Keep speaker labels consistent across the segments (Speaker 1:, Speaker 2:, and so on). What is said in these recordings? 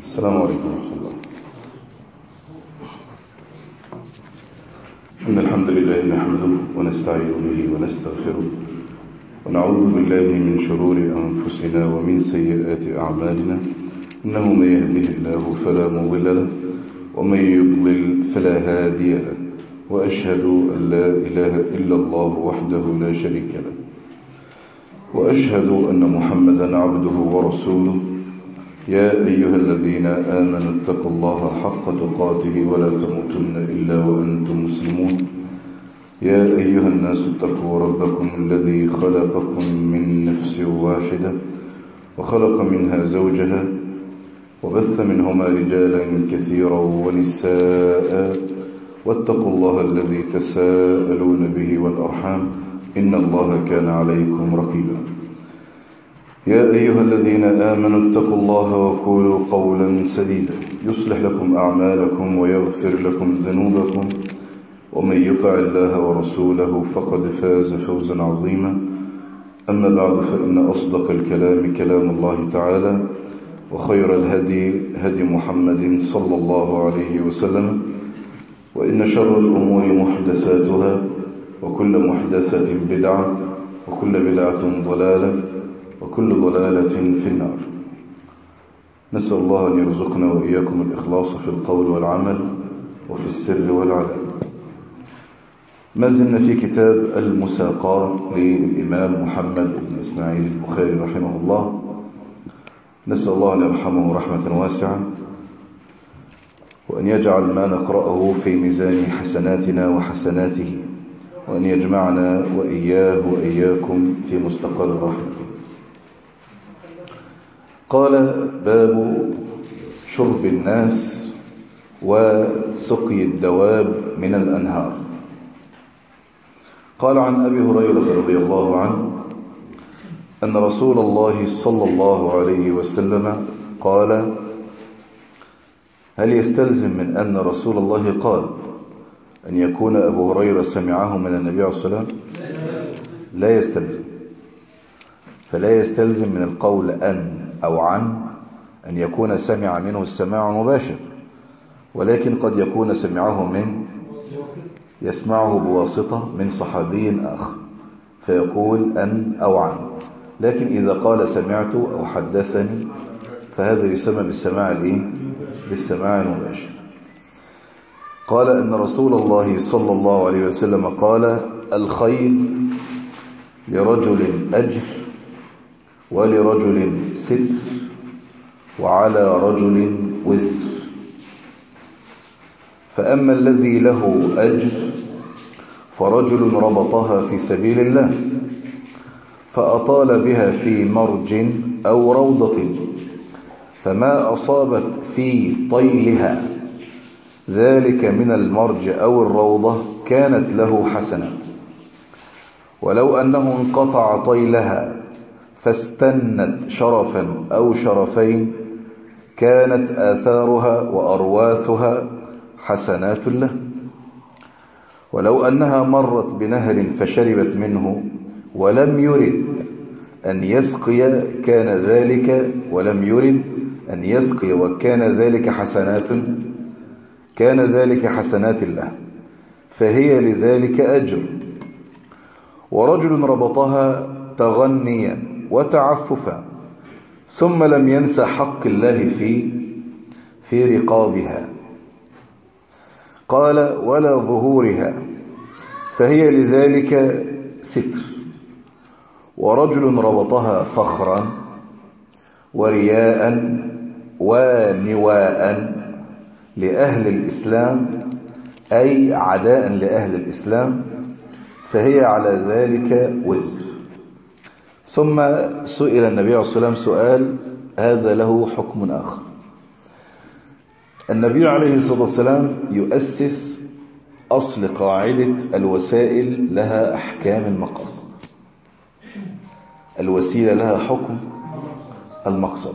Speaker 1: السلام عليكم ورحمة الله إن الحمد لله نحمده ونستعين به ونستغفره ونعوذ بالله من شرور أنفسنا ومن سيئات أعمالنا إنه من يهده الله فلا مضل له ومن يضلل فلا هادي له وأشهد أن لا إله إلا الله وحده لا شريك له وأشهد أن محمدا عبده ورسوله يا أيها الذين آمنوا اتقوا الله حق تقاته ولا تموتن إلا وأنتم مسلمون يا أيها الناس اتقوا ربكم الذي خلقكم من نفس واحدة وخلق منها زوجها وبث منهما رجالا كثيرا ونساء واتقوا الله الذي تساءلون به والأرحام إن الله كان عليكم رقيبا يا أيها الذين آمنوا اتقوا الله وقولوا قولا سديدا يصلح لكم أعمالكم ويغفر لكم ذنوبكم ومن يطع الله ورسوله فقد فاز فوزا عظيما أما بعد فإن أصدق الكلام كلام الله تعالى وخير الهدي هدي محمد صلى الله عليه وسلم وإن شر الأمور محدثاتها وكل محدثة بدعة وكل بدعة ضلالة وكل ضلالة في النار نسأل الله أن يرزقنا وإياكم الإخلاص في القول والعمل وفي السر والعلم ما زلنا في كتاب المساقاة للإمام محمد بن إسماعيل البخاري رحمه الله نسأل الله أن يرحمه رحمة واسعة وأن يجعل ما نقرأه في ميزان حسناتنا وحسناته وأن يجمعنا وإياه وإياكم في مستقر رحمته قال باب شرب الناس وسقي الدواب من الأنهار قال عن أبي هريرة رضي الله عنه أن رسول الله صلى الله عليه وسلم قال هل يستلزم من أن رسول الله قال أن يكون أبو هريرة سمعه من النبي عليه الصلاة والسلام لا يستلزم فلا يستلزم من القول أن أو عن أن يكون سمع منه السماع مباشر ولكن قد يكون سمعه من يسمعه بواسطة من صحابي آخر فيقول أن أو عن لكن إذا قال سمعت أو حدثني فهذا يسمى بالسماع الإيه؟ بالسماع المباشر قال أن رسول الله صلى الله عليه وسلم قال الخير لرجل أجر ولرجل ستر وعلى رجل وزر فأما الذي له أجر فرجل ربطها في سبيل الله فأطال بها في مرج أو روضة فما أصابت في طيلها ذلك من المرج أو الروضة كانت له حسنات ولو أنه انقطع طيلها فاستنت شرفا أو شرفين كانت آثارها وأرواثها حسنات له ولو أنها مرت بنهر فشربت منه ولم يرد أن يسقي كان ذلك ولم يرد أن يسقي وكان ذلك حسنات كان ذلك حسنات الله فهي لذلك أجر ورجل ربطها تغنيا وتعففا ثم لم ينسى حق الله في في رقابها قال ولا ظهورها فهي لذلك ستر ورجل ربطها فخرا ورياء ونواء لأهل الإسلام أي عداء لأهل الإسلام فهي على ذلك وزر ثم سئل النبي عليه الصلاة والسلام سؤال هذا له حكم آخر النبي عليه الصلاة والسلام يؤسس أصل قاعدة الوسائل لها أحكام المقاصد الوسيلة لها حكم المقصد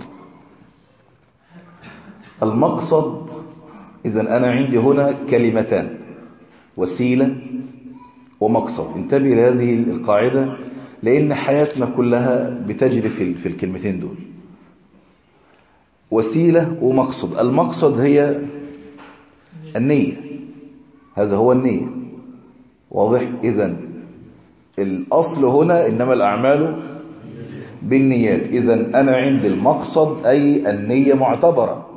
Speaker 1: المقصد إذا أنا عندي هنا كلمتان وسيلة ومقصد انتبه لهذه القاعدة لأن حياتنا كلها بتجري في في الكلمتين دول وسيلة ومقصد المقصد هي النية هذا هو النية واضح إذن الأصل هنا إنما الأعمال بالنيات إذن أنا عندي المقصد أي النية معتبرة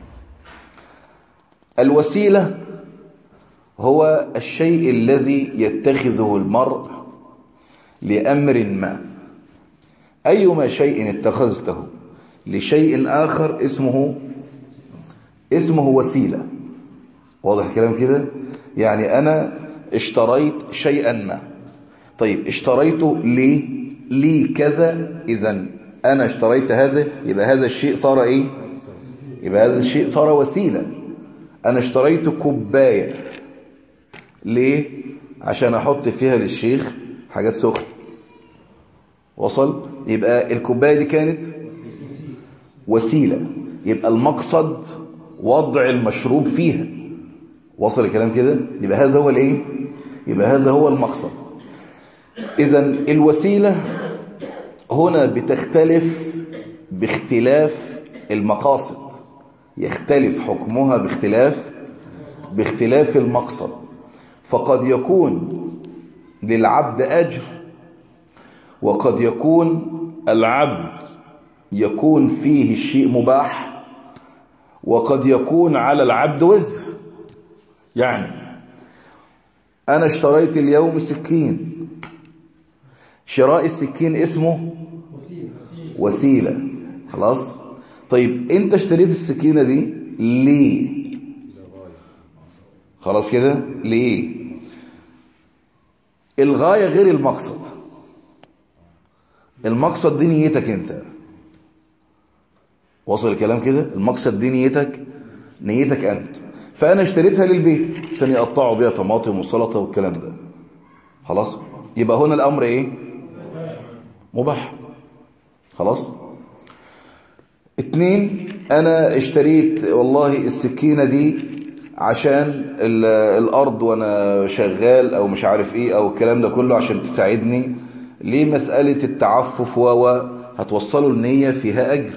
Speaker 1: الوسيلة هو الشيء الذي يتخذه المرء لأمر ما أيما شيء اتخذته لشيء آخر اسمه اسمه وسيلة واضح الكلام كده يعني أنا اشتريت شيئا ما طيب اشتريته ليه لي كذا إذا أنا اشتريت هذا يبقى هذا الشيء صار إيه يبقى هذا الشيء صار وسيلة أنا اشتريت كوباية ليه عشان أحط فيها للشيخ حاجات سخنة وصل يبقى الكوباية دي كانت وسيلة يبقى المقصد وضع المشروب فيها وصل الكلام كده يبقى هذا هو الايه يبقى هذا هو المقصد اذا الوسيلة هنا بتختلف باختلاف المقاصد يختلف حكمها باختلاف باختلاف المقصد فقد يكون للعبد أجر وقد يكون العبد يكون فيه الشيء مباح وقد يكون على العبد وزر يعني أنا اشتريت اليوم سكين شراء السكين اسمه وسيلة خلاص طيب انت اشتريت السكينة دي ليه خلاص كده ليه الغاية غير المقصد المقصد دي نيتك انت وصل الكلام كده المقصد دي نيتك نيتك انت فانا اشتريتها للبيت عشان يقطعوا بيها طماطم وسلطه والكلام ده خلاص يبقى هنا الامر ايه مباح خلاص اتنين انا اشتريت والله السكينة دي عشان الارض وانا شغال او مش عارف ايه او الكلام ده كله عشان تساعدني ليه مسألة التعفف و هتوصلوا النية فيها اجر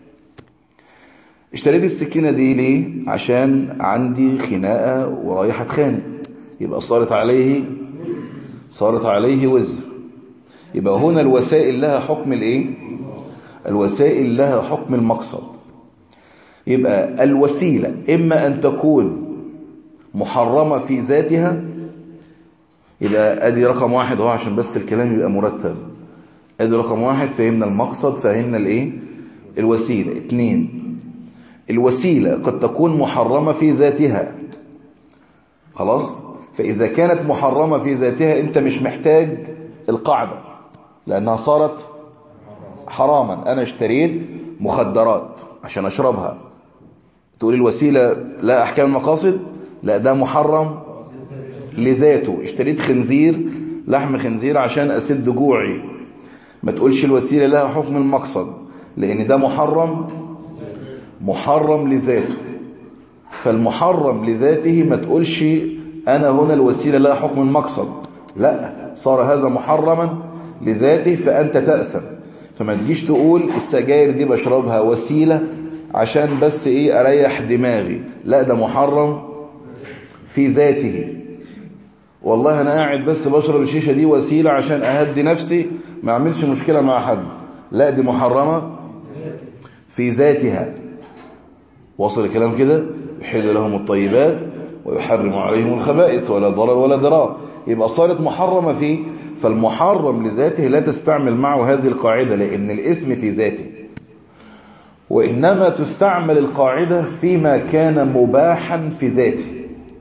Speaker 1: اشتريت السكينة دي ليه عشان عندي خناقة ورايح اتخانق يبقى صارت عليه صارت عليه وزر يبقى هنا الوسائل لها حكم الايه الوسائل لها حكم المقصد يبقى الوسيلة إما أن تكون محرمة في ذاتها يبقى أدي رقم واحد هو عشان بس الكلام يبقى مرتب أدي رقم واحد فهمنا المقصد فهمنا الإيه الوسيلة اتنين الوسيلة قد تكون محرمة في ذاتها خلاص فإذا كانت محرمة في ذاتها أنت مش محتاج القاعدة لأنها صارت حراما أنا اشتريت مخدرات عشان أشربها تقول الوسيلة لا أحكام المقاصد لا ده محرم لذاته اشتريت خنزير لحم خنزير عشان أسد جوعي ما تقولش الوسيلة لها حكم المقصد لأن ده محرم محرم لذاته فالمحرم لذاته ما تقولش أنا هنا الوسيلة لها حكم المقصد لا صار هذا محرما لذاته فأنت تأثم فما تجيش تقول السجاير دي بشربها وسيلة عشان بس ايه اريح دماغي لا ده محرم في ذاته والله انا قاعد بس بشرب الشيشة دي وسيلة عشان اهدي نفسي ما اعملش مشكلة مع حد لا دي محرمة في ذاتها وصل الكلام كده يحل لهم الطيبات ويحرم عليهم الخبائث ولا ضرر ولا ضرار يبقى صارت محرمة فيه فالمحرم لذاته لا تستعمل معه هذه القاعدة لأن الاسم في ذاته وإنما تستعمل القاعدة فيما كان مباحا في ذاته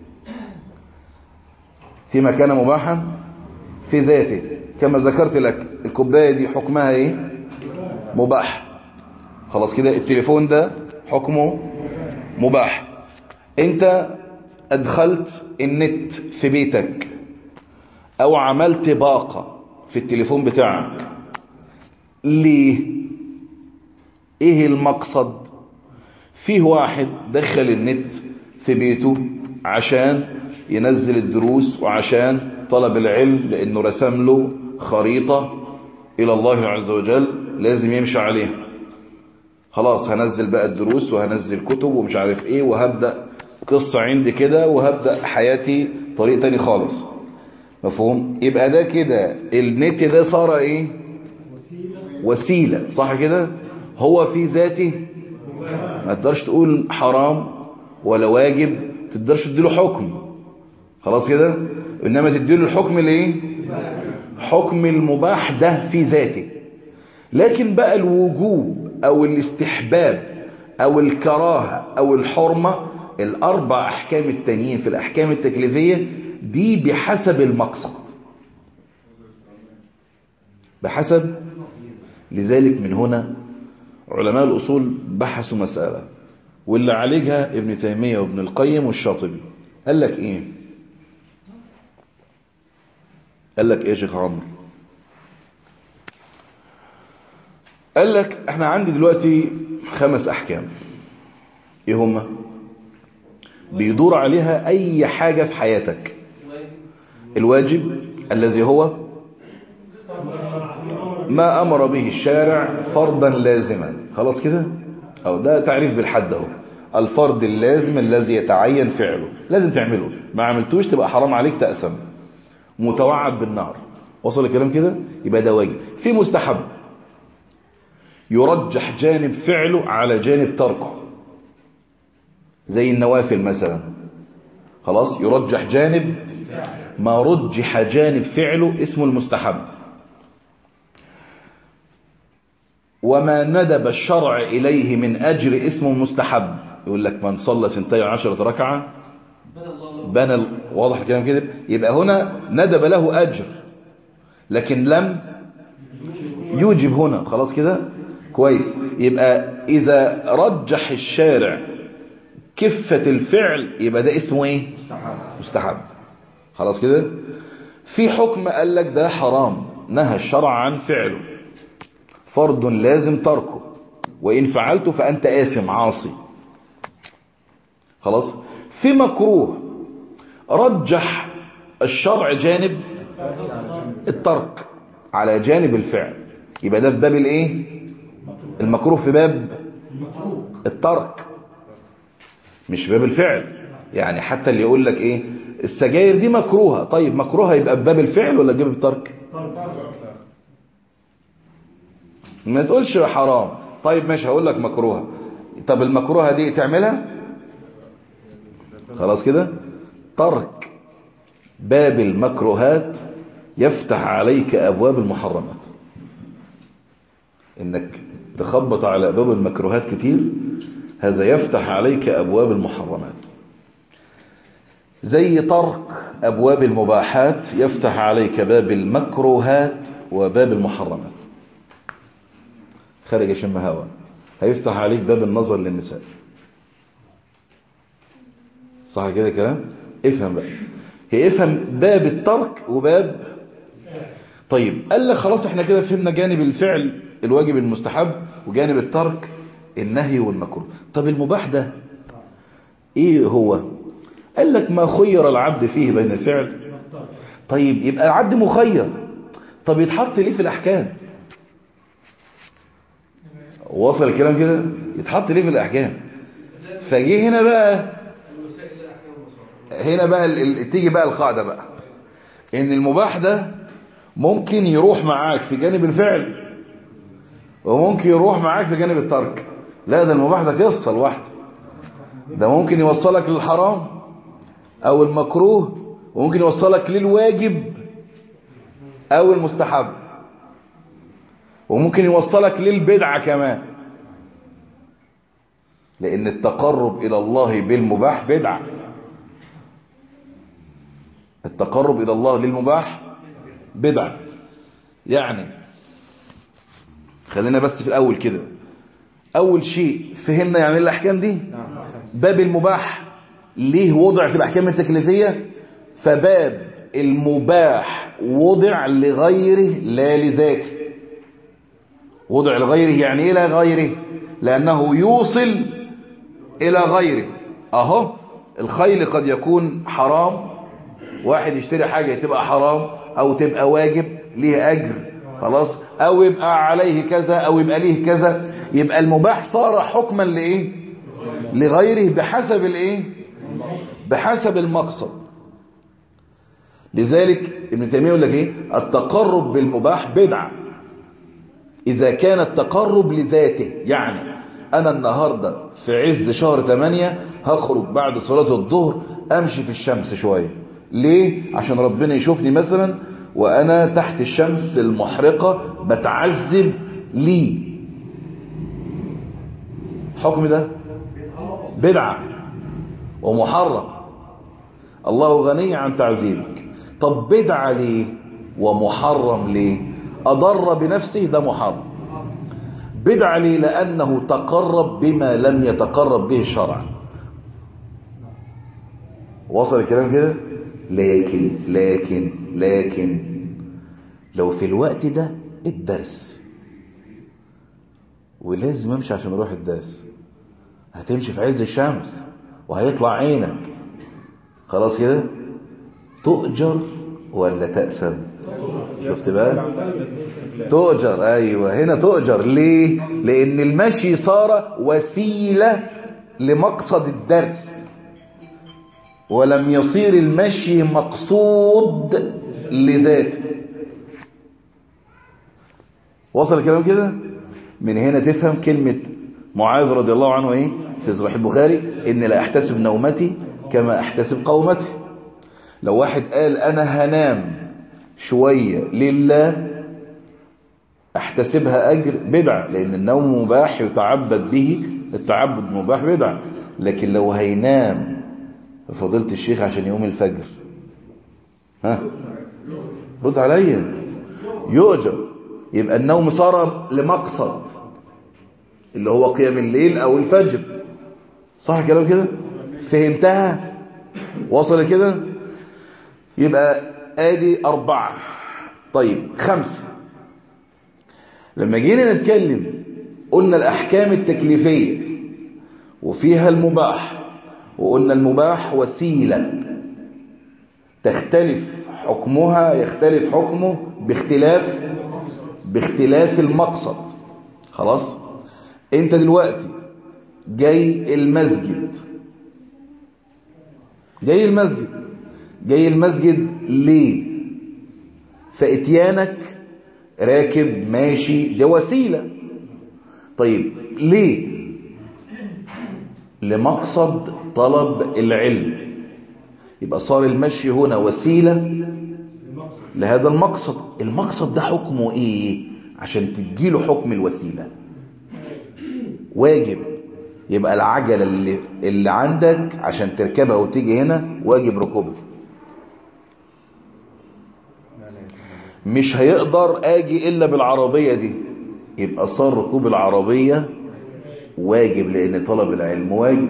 Speaker 1: فيما كان مباحا في ذاته كما ذكرت لك الكوباية دي حكمها ايه مباح خلاص كده التليفون ده حكمه مباح انت ادخلت النت في بيتك او عملت باقة في التليفون بتاعك ليه ايه المقصد فيه واحد دخل النت في بيته عشان ينزل الدروس وعشان طلب العلم لانه رسم له خريطة الى الله عز وجل لازم يمشي عليها خلاص هنزل بقى الدروس وهنزل كتب ومش عارف ايه وهبدأ قصة عندي كده وهبدأ حياتي طريق تاني خالص مفهوم يبقى ده كده النت ده صار ايه وسيلة صح كده هو في ذاته ما تقدرش تقول حرام ولا واجب تقدرش تديله حكم خلاص كده انما تديله الحكم الايه حكم المباح ده في ذاته لكن بقى الوجوب او الاستحباب او الكراهة او الحرمة الاربع احكام التانيين في الاحكام التكليفية دي بحسب المقصد بحسب لذلك من هنا علماء الأصول بحثوا مسألة واللي عالجها ابن تيمية وابن القيم والشاطبي قال لك ايه قال لك ايه يا شيخ عمرو قال لك احنا عندي دلوقتي خمس احكام ايه هما بيدور عليها اي حاجة في حياتك الواجب الذي هو ما امر به الشارع فرضا لازما خلاص كده او ده تعريف بالحد اهو الفرض اللازم الذي يتعين فعله لازم تعمله ما عملتوش تبقى حرام عليك تأسم متوعد بالنار وصل الكلام كده يبقى ده واجب في مستحب يرجح جانب فعله على جانب تركه زي النوافل مثلا خلاص يرجح جانب ما رجح جانب فعله اسمه المستحب وما ندب الشرع إليه من أجر اسمه مستحب يقول لك من صلى سنتي عشرة ركعة بنى ال... واضح الكلام كده يبقى هنا ندب له أجر لكن لم يوجب هنا خلاص كده كويس يبقى إذا رجح الشارع كفة الفعل يبقى ده اسمه ايه مستحب خلاص كده في حكم قال لك ده حرام نهى الشرع عن فعله فرض لازم تركه وإن فعلته فأنت آثم عاصي خلاص في مكروه رجح الشرع جانب الترك على جانب الفعل يبقى ده في باب الايه المكروه في باب الترك مش في باب الفعل يعني حتى اللي يقول لك ايه السجاير دي مكروهه طيب مكروهه يبقى في باب الفعل ولا باب الترك ما تقولش حرام طيب ماشي هقول لك مكروهه طب المكروهه دي تعملها خلاص كده ترك باب المكروهات يفتح عليك ابواب المحرمات انك تخبط على ابواب المكروهات كتير هذا يفتح عليك ابواب المحرمات زي ترك ابواب المباحات يفتح عليك باب المكروهات وباب المحرمات خارج شم هوا هيفتح عليك باب النظر للنساء صح كده كلام افهم بقى هي افهم باب الترك وباب طيب قال لك خلاص احنا كده فهمنا جانب الفعل الواجب المستحب وجانب الترك النهي والمكروه طب المباح ده ايه هو قال لك ما خير العبد فيه بين الفعل طيب يبقى العبد مخير طب يتحط ليه في الاحكام وصل الكلام كده يتحط ليه في الاحكام فجه هنا بقى هنا بقى ال... تيجي بقى القاعده بقى ان المباح ده ممكن يروح معاك في جانب الفعل وممكن يروح معاك في جانب الترك لا ده المباح ده قصه لوحده ده ممكن يوصلك للحرام او المكروه وممكن يوصلك للواجب او المستحب وممكن يوصلك للبدعه كمان لان التقرب الى الله بالمباح بدعه التقرب الى الله للمباح بدعه يعني خلينا بس في الاول كده اول شيء فهمنا يعني الاحكام دي باب المباح ليه وضع في الاحكام التكليفيه فباب المباح وضع لغيره لا لذاته وضع لغيره يعني ايه لغيره لانه يوصل الى غيره اهو الخيل قد يكون حرام واحد يشتري حاجه تبقى حرام او تبقى واجب ليه اجر
Speaker 2: خلاص او يبقى عليه كذا او يبقى ليه كذا يبقى المباح صار حكما لايه لغيره بحسب الايه بحسب المقصد لذلك ابن تيميه يقول لك ايه التقرب بالمباح بدعه اذا كان التقرب لذاته يعني انا النهارده في عز شهر 8 هخرج بعد صلاه الظهر امشي في الشمس شويه ليه عشان ربنا يشوفني مثلا وانا تحت الشمس المحرقه بتعذب ليه الحكم ده بدعه ومحرم الله غني عن تعذيبك طب بدعه ليه ومحرم ليه اضر بنفسه ده محرم بدعه ليه لانه تقرب بما لم يتقرب به الشرع وصل الكلام كده لكن لكن لكن لو في الوقت ده الدرس ولازم امشي عشان اروح الدرس هتمشي في عز الشمس وهيطلع عينك خلاص كده تؤجر ولا تأسم شفت بقى تؤجر ايوه هنا تؤجر ليه لان المشي صار وسيله لمقصد الدرس ولم يصير المشي مقصود لذاته وصل الكلام كده من هنا تفهم كلمة معاذ رضي الله عنه ايه في صحيح البخاري ان لا احتسب نومتي كما احتسب قومتي لو واحد قال انا هنام شوية لله احتسبها اجر بدعة لان النوم مباح يتعبد به التعبد مباح بدعة لكن لو هينام فضيلة الشيخ عشان يوم الفجر ها رد عليا يؤجر يبقى النوم صار لمقصد اللي هو قيام الليل او الفجر صح كلام كده فهمتها وصل كده يبقى ادي اربعة طيب خمسة لما جينا نتكلم قلنا الاحكام التكليفية وفيها المباح وقلنا المباح وسيلة تختلف حكمها يختلف حكمه باختلاف باختلاف المقصد خلاص انت دلوقتي جاي المسجد جاي المسجد جاي المسجد ليه فاتيانك راكب ماشي ده وسيلة طيب ليه لمقصد طلب العلم يبقى صار المشي هنا وسيلة لهذا المقصد المقصد ده حكمه ايه عشان تديله حكم الوسيلة واجب يبقى العجلة اللي, اللي عندك عشان تركبها وتيجي هنا واجب ركوبها مش هيقدر اجي الا بالعربية دي يبقى صار ركوب العربية واجب لان طلب العلم واجب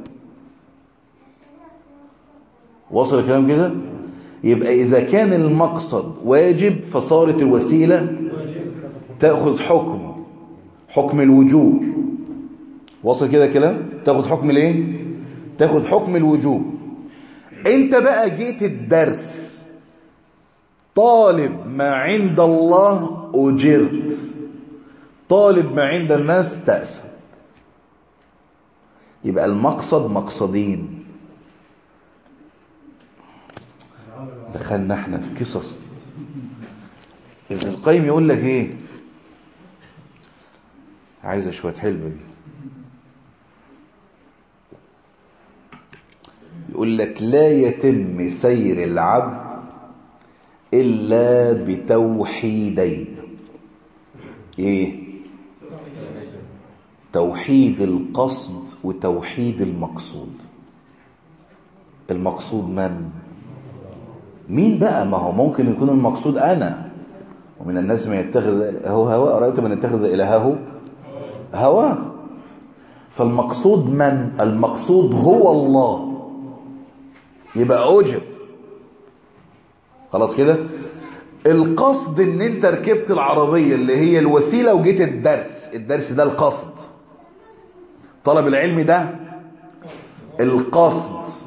Speaker 2: وصل الكلام كده يبقى اذا كان المقصد واجب فصارت الوسيلة تأخذ حكم حكم الوجوب وصل كده كلام تاخذ حكم الايه تاخذ حكم الوجوب انت بقى جيت الدرس طالب ما عند الله اجرت طالب ما عند الناس تأسى يبقى المقصد مقصدين دخلنا احنا في قصص ابن القيم يقول لك ايه عايزه شويه حلبه دي يقول لك لا يتم سير العبد الا بتوحيدين ايه توحيد القصد وتوحيد المقصود المقصود من مين بقى ما هو ممكن يكون المقصود انا ومن الناس من يتخذ هو هواء رايت من يتخذ الهه هواه فالمقصود من المقصود هو الله يبقى اجب خلاص كده القصد ان انت ركبت العربيه اللي هي الوسيله وجيت الدرس الدرس ده القصد طلب العلم ده القصد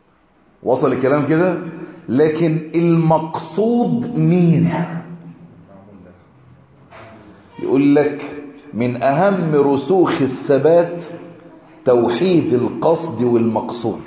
Speaker 2: وصل الكلام كده لكن المقصود مين يقول لك من أهم رسوخ الثبات توحيد القصد والمقصود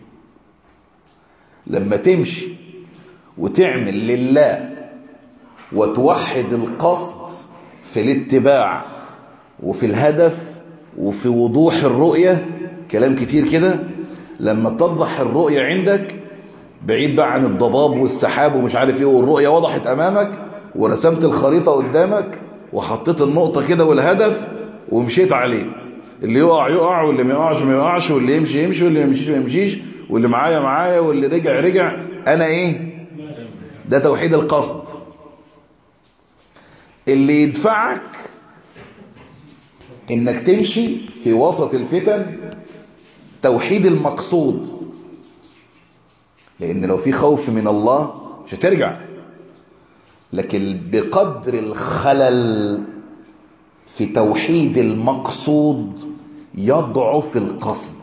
Speaker 2: لما تمشي وتعمل لله وتوحد القصد في الاتباع وفي الهدف وفي وضوح الرؤية كلام كتير كده لما تضح الرؤية عندك بعيد بقى عن الضباب والسحاب ومش عارف ايه والرؤية وضحت امامك ورسمت الخريطة قدامك وحطيت النقطة كده والهدف ومشيت عليه اللي يقع يقع واللي ما يقعش ما يقعش واللي يمشي يمشي واللي ما يمشيش ما يمشيش واللي معايا معايا واللي رجع رجع انا ايه ده توحيد القصد اللي يدفعك انك تمشي في وسط الفتن توحيد المقصود لان لو في خوف من الله مش هترجع لكن بقدر الخلل في توحيد المقصود يضعف القصد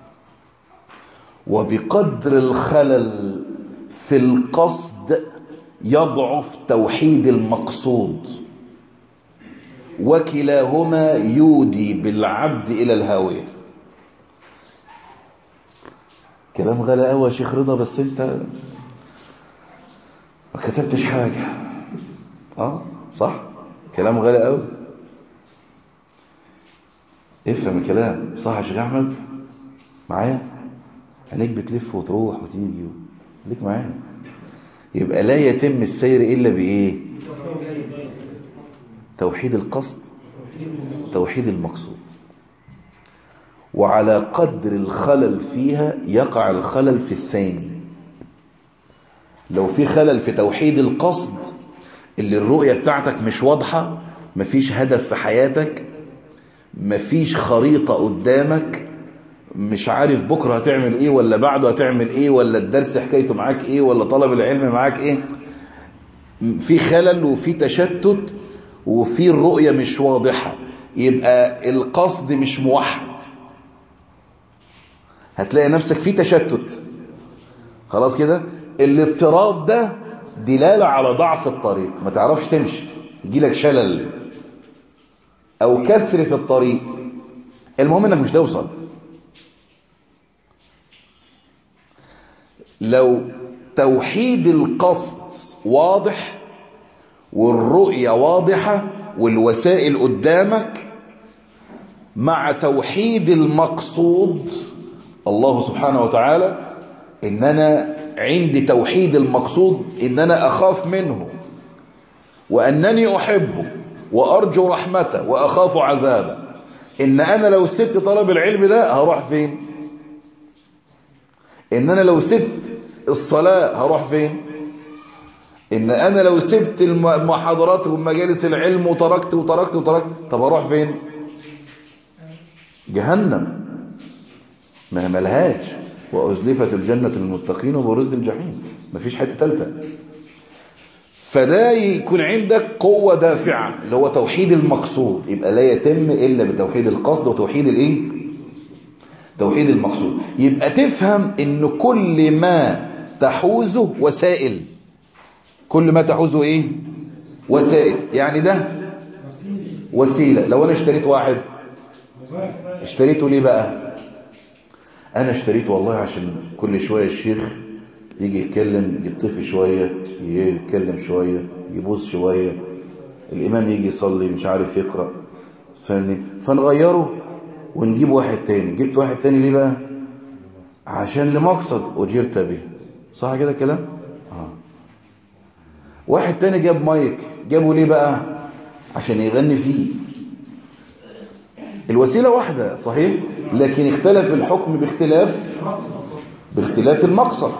Speaker 2: وبقدر الخلل في القصد يضعف توحيد المقصود وكلاهما يودي بالعبد إلى الهاوية كلام غلا قوي يا شيخ رضا بس انت ما كتبتش حاجة اه صح كلام غلا قوي افهم الكلام صح يا شيخ احمد معايا عينيك بتلف وتروح وتيجي ليك معايا يبقى لا يتم السير الا بايه توحيد القصد توحيد المقصود وعلى قدر الخلل فيها يقع الخلل في الثاني لو في خلل في توحيد القصد اللي الرؤية بتاعتك مش واضحة مفيش هدف في حياتك مفيش خريطة قدامك مش عارف بكرة هتعمل ايه ولا بعده هتعمل ايه ولا الدرس حكايته معاك ايه ولا طلب العلم معاك ايه في خلل وفي تشتت وفي الرؤية مش واضحة يبقى القصد مش موحد هتلاقي نفسك في تشتت خلاص كده الاضطراب ده دلالة على ضعف الطريق ما تعرفش تمشي يجيلك شلل او كسر في الطريق المهم انك مش توصل لو توحيد القصد واضح والرؤية واضحة والوسائل قدامك مع توحيد المقصود الله سبحانه وتعالى ان انا عندي توحيد المقصود ان انا اخاف منه وانني احبه وارجو رحمته واخاف عذابه ان انا لو سبت طلب العلم ده هروح فين ان انا لو سبت الصلاة هروح فين ان انا لو سبت المحاضرات ومجالس العلم وتركت وتركت وتركت طب هروح فين جهنم ما ملهاش وأزلفت الجنة للمتقين وبرزت الجحيم مفيش حتة تالتة فده يكون عندك قوة دافعة اللي هو توحيد المقصود يبقى لا يتم إلا بتوحيد القصد وتوحيد الإيه توحيد المقصود يبقى تفهم ان كل ما تحوزه وسائل كل ما تحوزه ايه وسائل يعني ده وسيلة لو انا اشتريت واحد اشتريته ليه بقى انا اشتريته والله عشان كل شوية الشيخ يجي يتكلم يطفي شوية يتكلم شوية يبوظ شوية الامام يجي يصلي مش عارف يقرأ فاهمني فنغيره ونجيب واحد تاني جبت واحد تاني ليه بقى عشان لمقصد أجرت به صح كده كلام آه. واحد تاني جاب مايك جابه ليه بقى عشان يغني فيه الوسيلة واحدة صحيح لكن اختلف الحكم باختلاف باختلاف المقصد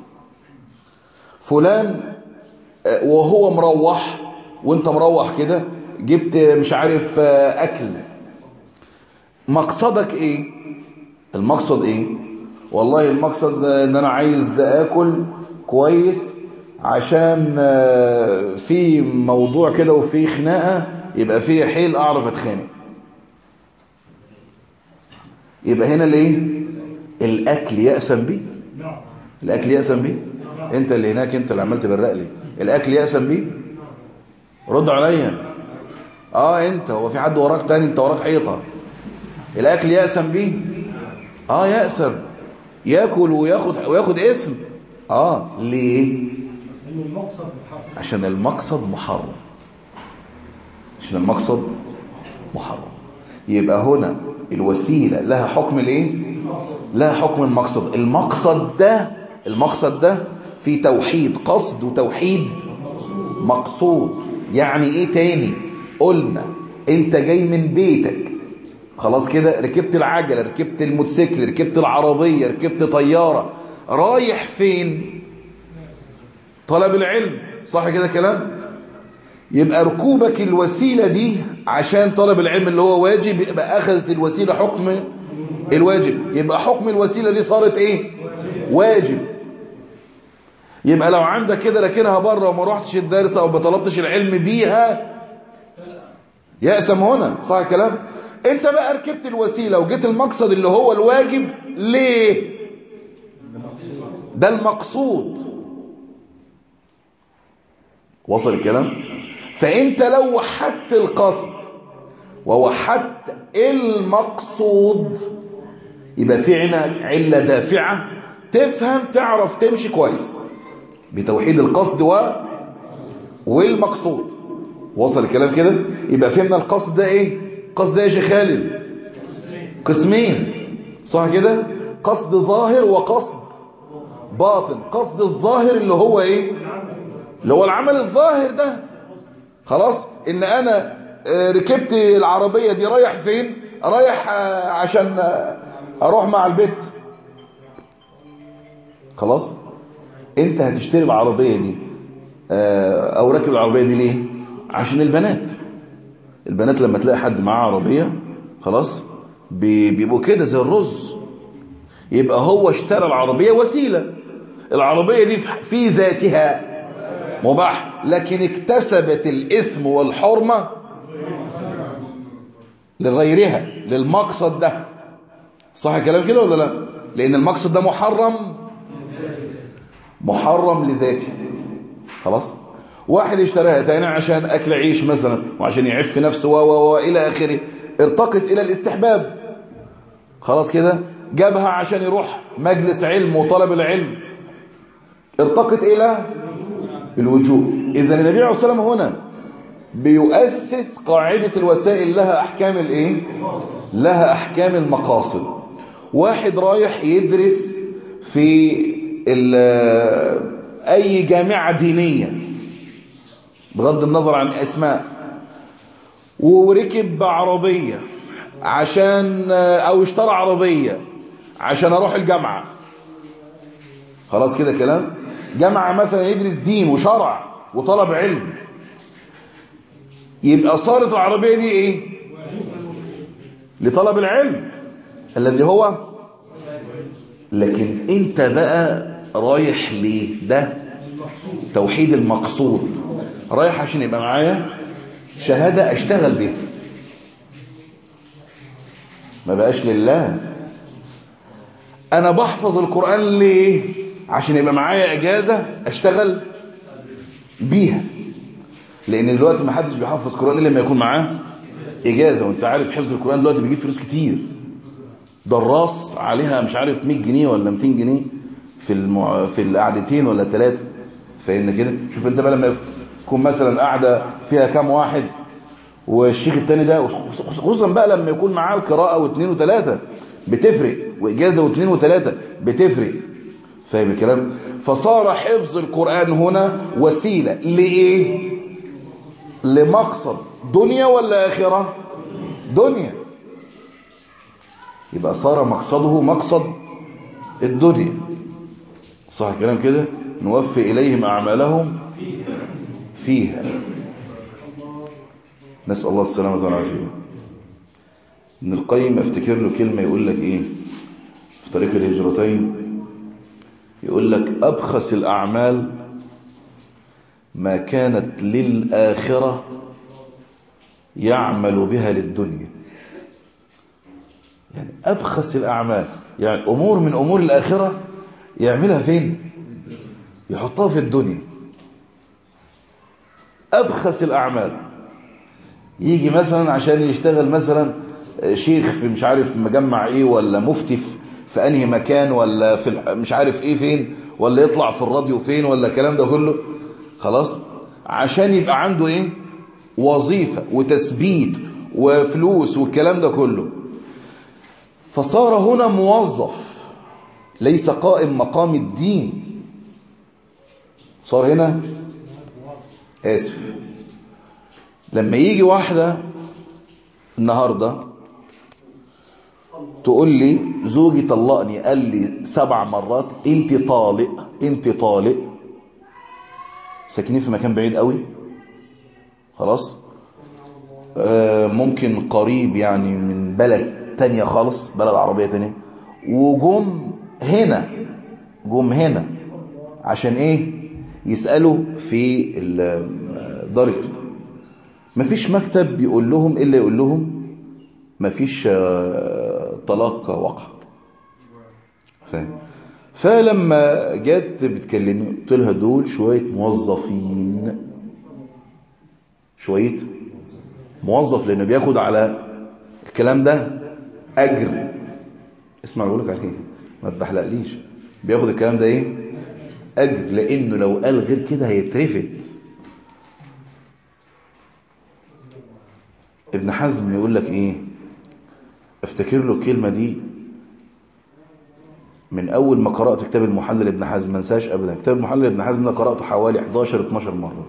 Speaker 2: فلان وهو مروح وانت مروح كده جبت مش عارف اكل مقصدك ايه المقصد ايه والله المقصد ان انا عايز اكل كويس عشان في موضوع كده وفي خناقه يبقى في حيل اعرف اتخانق يبقى هنا الايه الاكل يأسم بيه الاكل يأسم بيه انت اللي هناك انت اللي عمال تبرق لي الاكل يأسم بيه رد عليا اه انت هو في حد وراك تاني انت وراك حيطة الاكل يأسم بيه اه يأسم ياكل وياخد وياخد اسم اه ليه عشان المقصد محرم عشان المقصد محرم يبقى هنا الوسيلة لها حكم الايه لها حكم المقصد المقصد ده المقصد ده في توحيد قصد وتوحيد مقصود يعني ايه تاني قلنا انت جاي من بيتك خلاص كده ركبت العجلة ركبت الموتوسيكل ركبت العربية ركبت طيارة رايح فين طلب العلم صح كده كلام يبقى ركوبك الوسيلة دي عشان طلب العلم اللي هو واجب يبقى أخذت الوسيلة حكم الواجب يبقى حكم الوسيلة دي صارت ايه واجب يبقى لو عندك كده لكنها بره وما رحتش الدرس او ما طلبتش العلم بيها يأسم هنا صح الكلام انت بقى ركبت الوسيلة وجيت المقصد اللي هو الواجب ليه ده المقصود وصل الكلام فانت لو وحدت القصد ووحدت المقصود يبقى في عندك علة دافعة تفهم تعرف تمشي كويس بتوحيد القصد و والمقصود وصل الكلام كده يبقى فهمنا القصد ده ايه قصد ده يا شيخ خالد قسمين صح كده قصد ظاهر وقصد باطن قصد الظاهر اللي هو ايه اللي هو العمل الظاهر ده خلاص ان انا ركبت العربية دي رايح فين رايح عشان اروح مع البيت خلاص انت هتشتري العربية دي او راكب العربية دي ليه عشان البنات البنات لما تلاقي حد معاه عربية خلاص بيبقوا كده زي الرز يبقى هو اشترى العربية وسيلة العربية دي في ذاتها مباح لكن اكتسبت الاسم والحرمة لغيرها للمقصد ده صح كلام كده ولا لا لان المقصد ده محرم محرم لذاته خلاص واحد اشتراها تاني عشان اكل عيش مثلا وعشان يعف نفسه و و الى اخره ارتقت الى الاستحباب خلاص كده جابها عشان يروح مجلس علم وطلب العلم ارتقت الى الوجوب اذا النبي عليه الصلاه والسلام هنا بيؤسس قاعده الوسائل لها احكام الايه لها احكام المقاصد واحد رايح يدرس في اي جامعه دينيه بغض النظر عن اسماء وركب بعربيه عشان او اشترى عربيه عشان اروح الجامعه خلاص كده كلام جامعه مثلا يدرس دين وشرع وطلب علم يبقى صارت العربيه دي ايه لطلب العلم الذي هو لكن انت بقى رايح ليه ده توحيد المقصود رايح عشان يبقى معايا شهادة اشتغل بيها ما بقاش لله انا بحفظ القرآن ليه عشان يبقى معايا اجازة اشتغل بيها لان دلوقتي ما حدش بيحفظ قرآن الا لما يكون معاه اجازة وانت عارف حفظ القرآن دلوقتي بيجيب فلوس كتير دراس عليها مش عارف 100 جنيه ولا 200 جنيه في المع... في القعدتين ولا ثلاثه فإن كده شوف انت بقى لما يكون مثلا قاعده فيها كام واحد والشيخ التاني ده خصوصا بقى لما يكون معاه القراءه واثنين وثلاثه بتفرق واجازه واثنين وثلاثه بتفرق فاهم الكلام فصار حفظ القرآن هنا وسيله لايه لمقصد دنيا ولا اخره دنيا يبقى صار مقصده مقصد الدنيا صح الكلام كده نوفي إليهم أعمالهم فيها نسأل الله السلامة والعافية ابن القيم افتكر له كلمة يقول لك ايه في طريق الهجرتين يقول لك أبخس الأعمال ما كانت للآخرة يعمل بها للدنيا يعني أبخس الأعمال يعني أمور من أمور الآخرة يعملها فين يحطها في الدنيا أبخس الأعمال يجي مثلا عشان يشتغل مثلا شيخ في مش عارف مجمع ايه ولا مفتي في, في انهي مكان ولا في مش عارف ايه فين ولا يطلع في الراديو فين ولا الكلام ده كله خلاص عشان يبقى عنده ايه وظيفة وتثبيت وفلوس والكلام ده كله فصار هنا موظف ليس قائم مقام الدين صار هنا آسف لما يجي واحدة النهاردة تقول لي زوجي طلقني قال لي سبع مرات انت طالق انت طالق ساكنين في مكان بعيد قوي خلاص آه ممكن قريب يعني من بلد تانية خالص بلد عربية تانية وجم هنا جم هنا عشان ايه يسألوا في دار الافتاء مفيش مكتب بيقول لهم الا يقول لهم مفيش طلاق وقع فاهم فلما جت بتكلمني قلت لها دول شويه موظفين شويه موظف لانه بياخد على الكلام ده اجر اسمع بقول لك على ايه ما تبحلقليش بياخد الكلام ده ايه اجر لانه لو قال غير كده هيترفد ابن حزم يقول لك ايه افتكر له الكلمة دي من اول ما قرأت كتاب المحلل ابن حزم ما انساش ابدا كتاب المحلل ابن حزم ده قرأته حوالي 11 12 مرة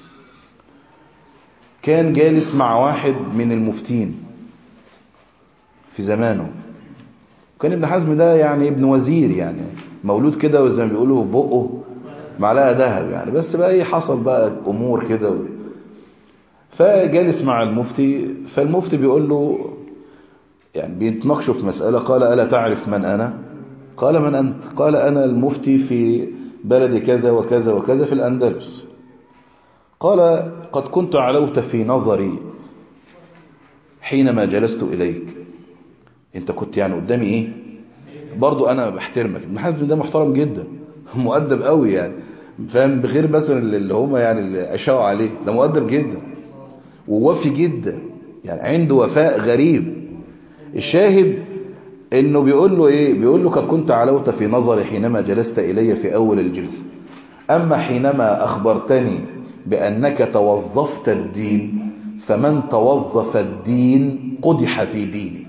Speaker 2: كان جالس مع واحد من المفتين في زمانه كان ابن حزم ده يعني ابن وزير يعني مولود كده وزي ما بيقولوا بقه معلقه ذهب يعني بس بقى ايه حصل بقى امور كده فجالس مع المفتي فالمفتي بيقول له يعني بيتناقشوا في مسألة قال ألا تعرف من أنا قال من أنت قال أنا المفتي في بلد كذا وكذا وكذا في الأندلس قال قد كنت علوت في نظري حينما جلست إليك انت كنت يعني قدامي ايه برضو انا بحترمك ابن حزم ده محترم جدا مؤدب قوي يعني فاهم بغير مثلا اللي هم يعني اللي اشاؤوا عليه ده مؤدب جدا ووفي جدا يعني عنده وفاء غريب الشاهد انه بيقول له ايه بيقول له قد كنت علوت في نظري حينما جلست الي في اول الجلسه اما حينما اخبرتني بانك توظفت الدين فمن توظف الدين قدح في ديني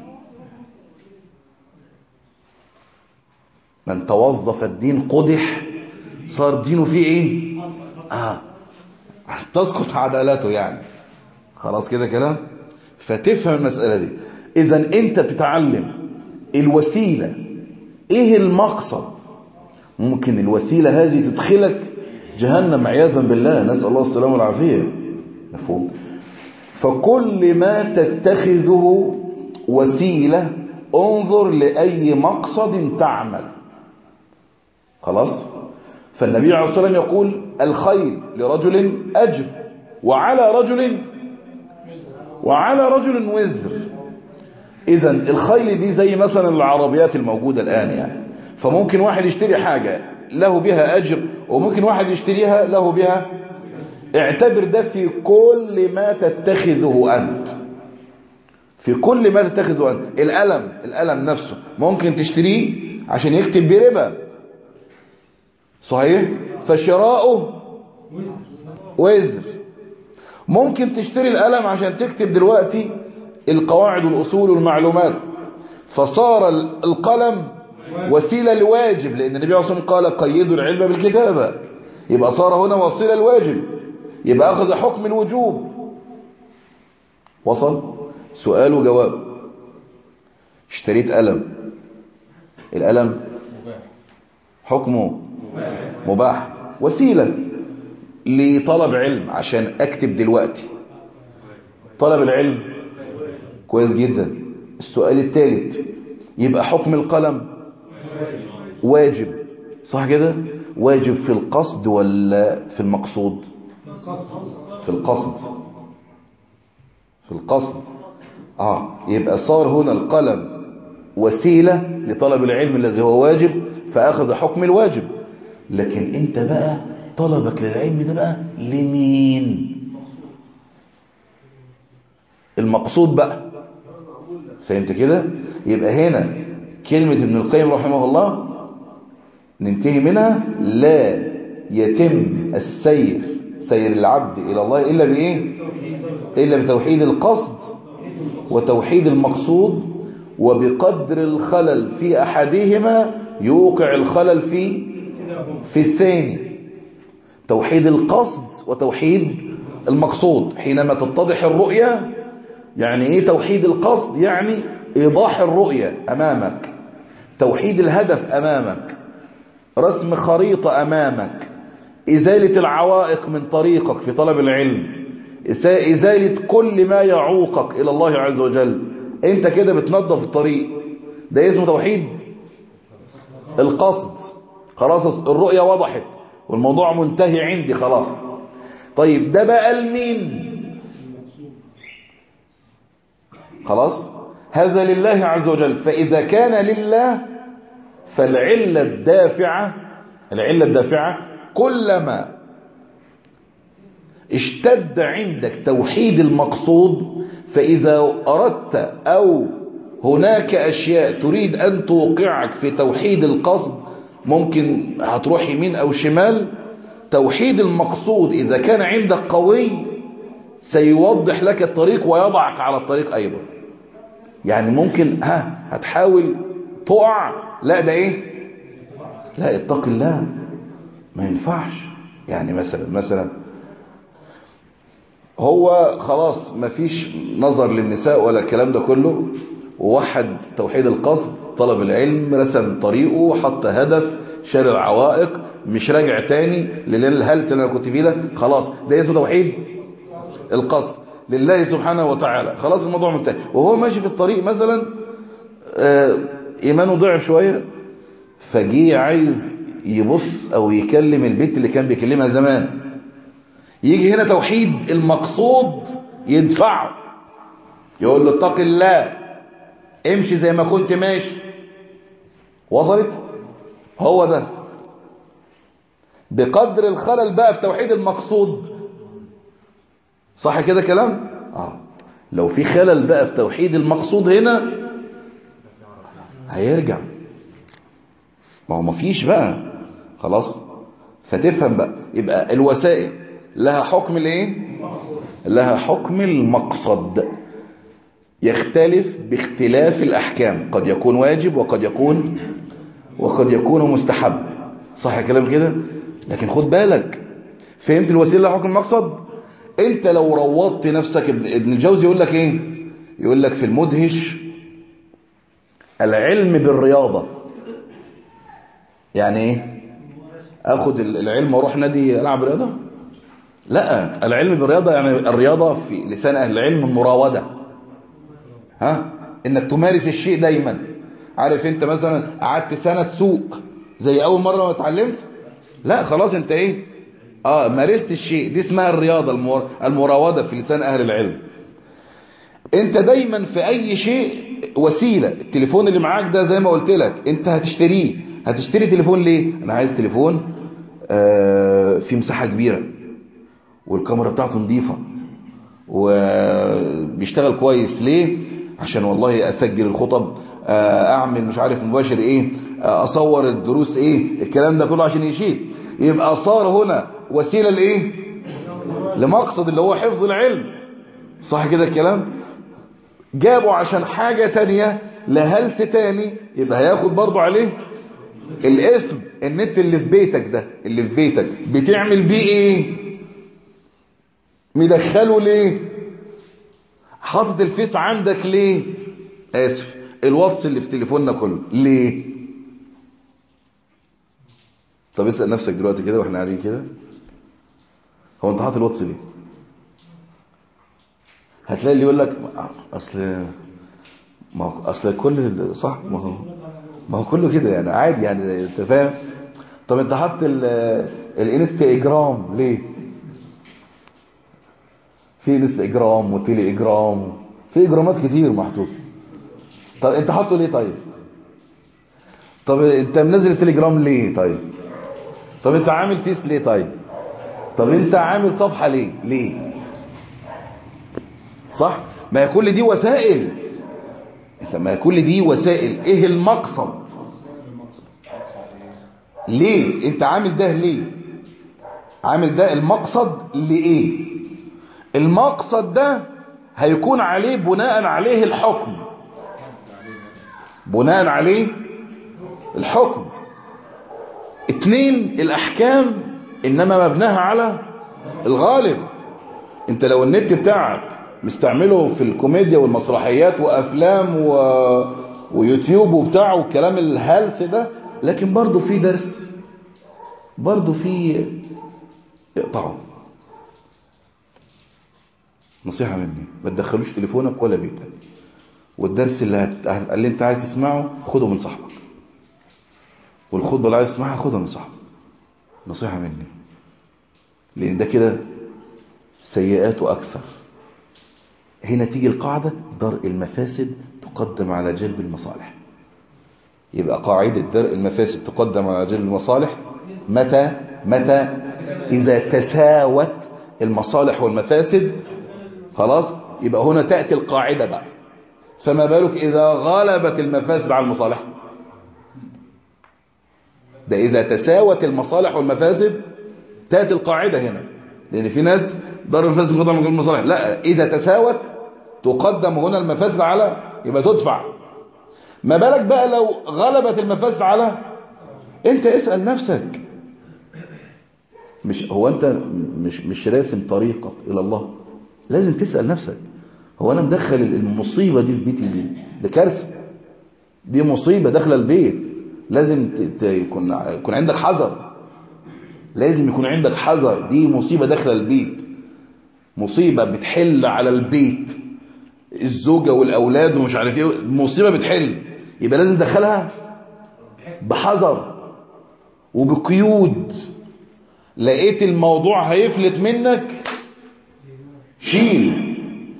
Speaker 2: من توظف الدين قدح صار دينه فيه ايه اه تسقط عدالته يعني خلاص كده كلام فتفهم المسألة دي اذا انت بتتعلم الوسيلة ايه المقصد ممكن الوسيلة هذه تدخلك جهنم عياذا بالله نسأل الله السلامة والعافية مفهوم فكل ما تتخذه وسيلة انظر لأي مقصد تعمل خلاص فالنبي عليه الصلاة والسلام يقول الخيل لرجل أجر وعلى رجل وعلى رجل وزر إذا الخيل دي زي مثلا العربيات الموجودة الآن يعني فممكن واحد يشتري حاجة له بها أجر وممكن واحد يشتريها له بها اعتبر ده في كل ما تتخذه أنت في كل ما تتخذه أنت القلم القلم نفسه ممكن تشتريه عشان يكتب بربا صحيح فشراؤه وزر ممكن تشتري القلم عشان تكتب دلوقتي القواعد والأصول والمعلومات فصار القلم وسيلة لواجب لأن النبي عليه الصلاة والسلام قال قيدوا العلم بالكتابة يبقى صار هنا وسيلة لواجب يبقى أخذ حكم الوجوب وصل سؤال وجواب اشتريت قلم القلم حكمه مباح وسيلة لطلب علم عشان اكتب دلوقتي طلب العلم كويس جدا السؤال الثالث يبقى حكم القلم واجب صح كده واجب في القصد ولا في المقصود في القصد في القصد اه يبقى صار هنا القلم وسيلة لطلب العلم الذي هو واجب فأخذ حكم الواجب لكن انت بقى طلبك للعلم ده بقى لمين المقصود بقى فهمت كده يبقى هنا كلمة ابن القيم رحمه الله ننتهي منها لا يتم السير سير العبد إلى الله إلا بإيه إلا بتوحيد القصد وتوحيد المقصود وبقدر الخلل في أحدهما يوقع الخلل في في الثاني توحيد القصد وتوحيد المقصود حينما تتضح الرؤية يعني ايه توحيد القصد يعني ايضاح الرؤية امامك توحيد الهدف امامك رسم خريطة امامك ازالة العوائق من طريقك في طلب العلم ازالة كل ما يعوقك الى الله عز وجل انت كده بتنظف الطريق ده اسمه توحيد القصد خلاص الرؤية وضحت والموضوع منتهي عندي خلاص طيب ده بقى لمين خلاص هذا لله عز وجل فإذا كان لله فالعلة الدافعة العلة الدافعة كلما اشتد عندك توحيد المقصود فإذا أردت أو هناك أشياء تريد أن توقعك في توحيد القصد ممكن هتروح يمين أو شمال توحيد المقصود إذا كان عندك قوي سيوضح لك الطريق ويضعك على الطريق أيضا يعني ممكن ها هتحاول تقع لا ده ايه لا اتق الله ما ينفعش يعني مثلا مثلا هو خلاص ما فيش نظر للنساء ولا الكلام ده كله ووحد توحيد القصد طلب العلم رسم طريقه حط هدف شال العوائق مش راجع تاني للهلس اللي انا كنت فيه ده خلاص ده اسمه توحيد القصد لله سبحانه وتعالى خلاص الموضوع منتهي وهو ماشي في الطريق مثلا آه ايمانه ضعف شويه فجيه عايز يبص او يكلم البنت اللي كان بيكلمها زمان يجي هنا توحيد المقصود يدفعه يقول له اتق الله امشي زي ما كنت ماشي وصلت هو ده بقدر الخلل بقى في توحيد المقصود صح كده كلام اه لو في خلل بقى في توحيد المقصود هنا هيرجع ما هو مفيش بقى خلاص فتفهم بقى يبقى الوسائل لها حكم الايه لها حكم المقصد يختلف باختلاف الاحكام قد يكون واجب وقد يكون وقد يكون مستحب صح كلام كده لكن خد بالك فهمت الوسيله لها حكم المقصد انت لو روضت نفسك ابن الجوزي يقول لك ايه يقول لك في المدهش العلم بالرياضة يعني ايه اخد العلم واروح نادي العب رياضة لا العلم بالرياضة يعني الرياضة في لسان اهل العلم المراودة ها انك تمارس الشيء دايما عارف انت مثلا قعدت سنة تسوق زي اول مرة ما اتعلمت لا خلاص انت ايه اه مارست الشيء دي اسمها الرياضة المراودة في لسان اهل العلم انت دايما في اي شيء وسيلة التليفون اللي معاك ده زي ما قلت لك انت هتشتريه هتشتري تليفون ليه انا عايز تليفون آه في مساحة كبيرة والكاميرا بتاعته نظيفة وبيشتغل كويس ليه عشان والله اسجل الخطب آه اعمل مش عارف مباشر ايه آه اصور الدروس ايه الكلام ده كله عشان يشيل يبقى صار هنا وسيلة لايه لمقصد اللي هو حفظ العلم صح كده الكلام جابوا عشان حاجة تانية لهلس تاني يبقى هياخد برضو عليه الاسم النت اللي في بيتك ده اللي في بيتك بتعمل بيه ايه مدخله ليه حاطط الفيس عندك ليه اسف الواتس اللي في تليفوننا كله ليه طب اسأل نفسك دلوقتي كده واحنا قاعدين كده هو انت حاطط الواتس ليه هتلاقي اللي يقول لك اصل ما هو اصل كل صح ما هو ما هو كله كده يعني عادي يعني انت فاهم طب انت حاطط الانستجرام ليه في انستجرام وتيلي اجرام في اجرامات كتير محطوطه طب انت حاطه ليه طيب طب انت منزل التليجرام ليه طيب طب انت عامل فيس ليه طيب طب انت عامل صفحه ليه ليه صح ما هي كل دي وسائل انت ما هي كل دي وسائل ايه المقصد ليه انت عامل ده ليه عامل ده المقصد لايه المقصد ده هيكون عليه بناء عليه الحكم بناء عليه الحكم اتنين الاحكام انما مبناها على الغالب انت لو النت بتاعك مستعمله في الكوميديا والمسرحيات وافلام و... ويوتيوب وبتاع والكلام الهلس ده لكن برضه في درس برضه في اقطعه نصيحة مني ما تدخلوش تليفونك ولا بيتك والدرس اللي, هت... اللي انت عايز تسمعه خده من صاحبك والخطبة اللي عايز تسمعها خدها من صاحبك نصيحة مني لان ده كده سيئاته اكثر هنا تيجي القاعدة درء المفاسد تقدم على جلب المصالح يبقى قاعدة درء المفاسد تقدم على جلب المصالح متى متى إذا تساوت المصالح والمفاسد خلاص يبقى هنا تأتي القاعدة بقى فما بالك إذا غلبت المفاسد على المصالح ده إذا تساوت المصالح والمفاسد تأتي القاعدة هنا لأن في ناس ضرب المفاسد مقدم على المصالح لا إذا تساوت تقدم هنا المفاسد على يبقى تدفع ما بالك بقى لو غلبت المفاسد على انت اسأل نفسك مش هو انت مش مش راسم طريقك الى الله لازم تسأل نفسك هو انا مدخل المصيبة دي في بيتي ليه ده كارثة دي مصيبة داخله البيت لازم يكون يكون عندك حذر لازم يكون عندك حذر دي مصيبة داخله البيت مصيبة بتحل على البيت الزوجة والأولاد ومش عارف ايه مصيبة بتحل يبقى لازم تدخلها بحذر وبقيود لقيت الموضوع هيفلت منك شيل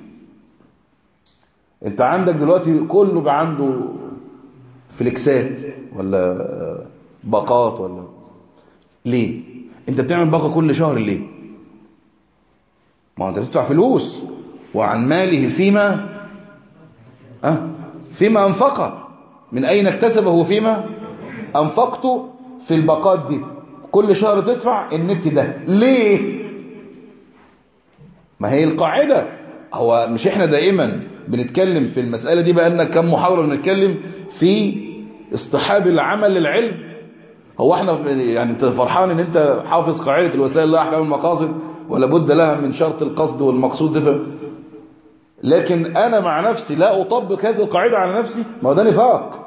Speaker 2: انت عندك دلوقتي كله بقى عنده فليكسات ولا باقات ولا ليه انت بتعمل باقة كل شهر ليه ما انت بتدفع فلوس وعن ماله فيما أه فيما أنفقه من أين اكتسبه فيما أنفقته في الباقات دي كل شهر تدفع النت ده ليه ما هي القاعدة هو مش احنا دائما بنتكلم في المسألة دي بقالنا كم محاولة بنتكلم في اصطحاب العمل للعلم هو احنا يعني انت فرحان ان انت حافظ قاعدة الوسائل لا احكام المقاصد ولا بد لها من شرط القصد والمقصود ده لكن انا مع نفسي لا اطبق هذه القاعدة على نفسي ما هو ده نفاق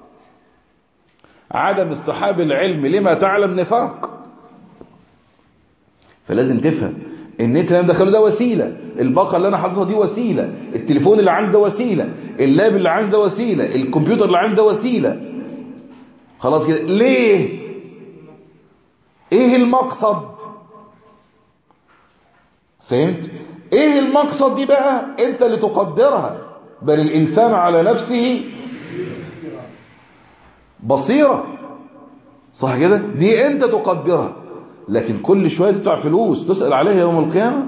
Speaker 2: عدم اصطحاب العلم لما تعلم نفاق فلازم تفهم النت اللي انا دخله ده وسيله الباقه اللي انا حاططها دي وسيله التليفون اللي عندي ده وسيله اللاب اللي عندي ده وسيله الكمبيوتر اللي عندي ده وسيله خلاص كده ليه ايه المقصد فهمت ايه المقصد دي بقى انت اللي تقدرها بل الانسان على نفسه بصيره صح كده دي انت تقدرها لكن كل شوية تدفع فلوس تسأل عليها يوم القيامة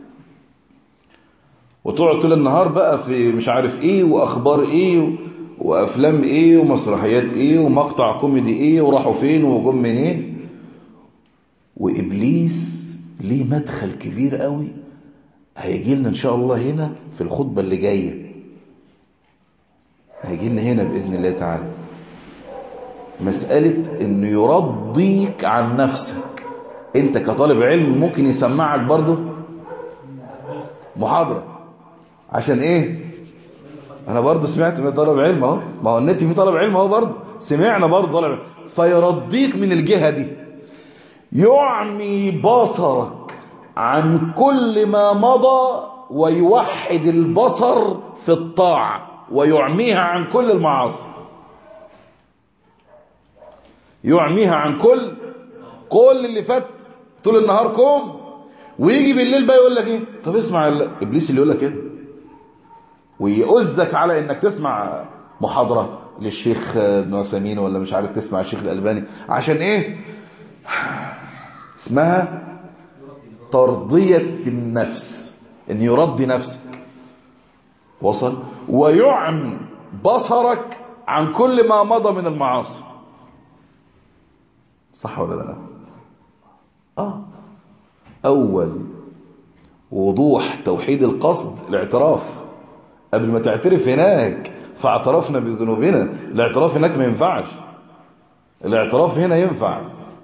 Speaker 2: وتقعد طول النهار بقى في مش عارف ايه واخبار ايه وافلام ايه ومسرحيات ايه ومقطع كوميدي ايه وراحوا فين وجم منين وابليس ليه مدخل كبير قوي هيجي لنا ان شاء الله هنا في الخطبة اللي جاية هيجي لنا هنا بإذن الله تعالى مسألة انه يرضيك عن نفسك انت كطالب علم ممكن يسمعك برضه محاضرة عشان ايه انا برضه سمعت من طالب علم اهو ما هو النت في طالب علم اهو برضه سمعنا برضه طالب علم فيرضيك من الجهة دي يعمي بصرك عن كل ما مضى ويوحد البصر في الطاعة ويعميها عن كل المعاصي يعميها عن كل كل اللي فات طول النهار كوم ويجي بالليل بقى يقول لك ايه طب اسمع ابليس اللي يقول لك ايه ويؤذك على انك تسمع محاضرة للشيخ ابن عثيمين ولا مش عارف تسمع الشيخ الألباني عشان ايه اسمها ترضية النفس ان يرضي نفسك وصل ويعمي بصرك عن كل ما مضى من المعاصي صح ولا لا اه اول وضوح توحيد القصد الاعتراف قبل ما تعترف هناك فاعترفنا بذنوبنا الاعتراف هناك ما ينفعش الاعتراف هنا ينفع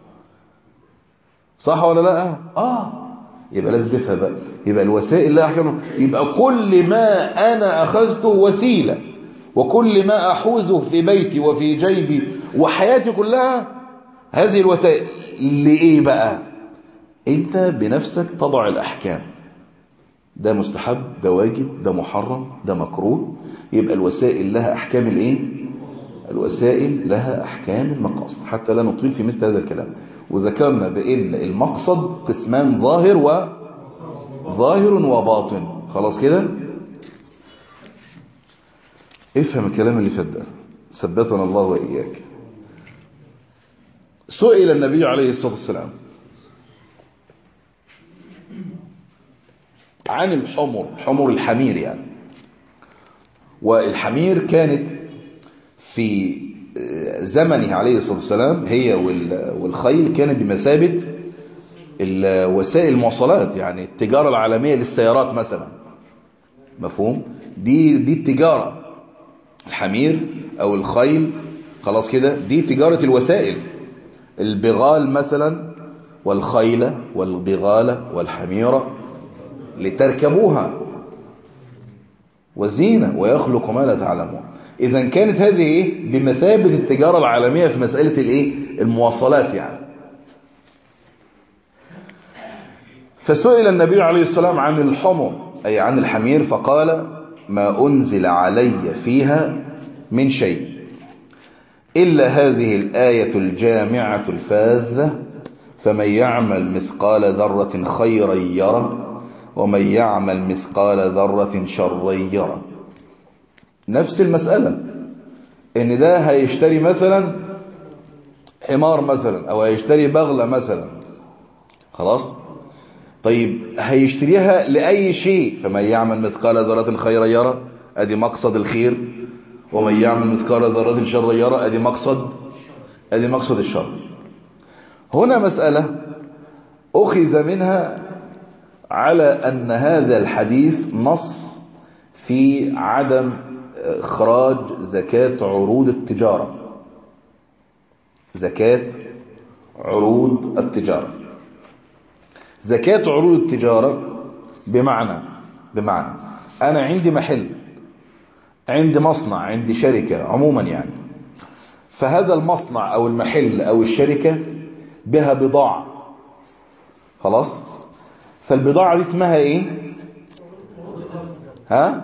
Speaker 2: صح ولا لا اه يبقى لازم تفهم بقى يبقى الوسائل لا احكام يبقى كل ما انا اخذته وسيله وكل ما احوزه في بيتي وفي جيبي وحياتي كلها هذه الوسائل لايه بقى انت بنفسك تضع الاحكام ده مستحب ده واجب ده محرم ده مكروه يبقى الوسائل لها احكام الايه الوسائل لها احكام المقاصد حتى لا نطيل في مثل هذا الكلام وذكرنا بان المقصد قسمان ظاهر و ظاهر وباطن خلاص كده افهم الكلام اللي فات ده ثبتنا الله واياك سئل النبي عليه الصلاه والسلام عن الحمر حمر الحمير يعني والحمير كانت في زمنه عليه الصلاة والسلام هي والخيل كانت بمثابة وسائل المواصلات يعني التجارة العالمية للسيارات مثلا مفهوم دي دي التجارة الحمير أو الخيل خلاص كده دي تجارة الوسائل البغال مثلا والخيل والبغال والحميرة لتركبوها وزينة ويخلق ما لا تعلمون إذا كانت هذه إيه؟ بمثابة التجارة العالمية في مسألة الإيه؟ المواصلات يعني فسئل النبي عليه السلام عن الحمر أي عن الحمير فقال ما أنزل علي فيها من شيء إلا هذه الآية الجامعة الفاذة فمن يعمل مثقال ذرة خيرا يره ومن يعمل مثقال ذرة شرا يره نفس المسألة ان ده هيشتري مثلا حمار مثلا او هيشتري بغلة مثلا خلاص طيب هيشتريها لأي شيء فمن يعمل مثقال ذرة خيرا يرى ادي مقصد الخير ومن يعمل مثقال ذرة شرا يرى ادي مقصد ادي مقصد الشر هنا مسألة أخذ منها على أن هذا الحديث نص في عدم إخراج زكاة عروض التجارة زكاة عروض التجارة زكاة عروض التجارة بمعنى بمعنى أنا عندي محل عندي مصنع عندي شركة عموما يعني فهذا المصنع أو المحل أو الشركة بها بضاعة خلاص فالبضاعة دي اسمها ايه ها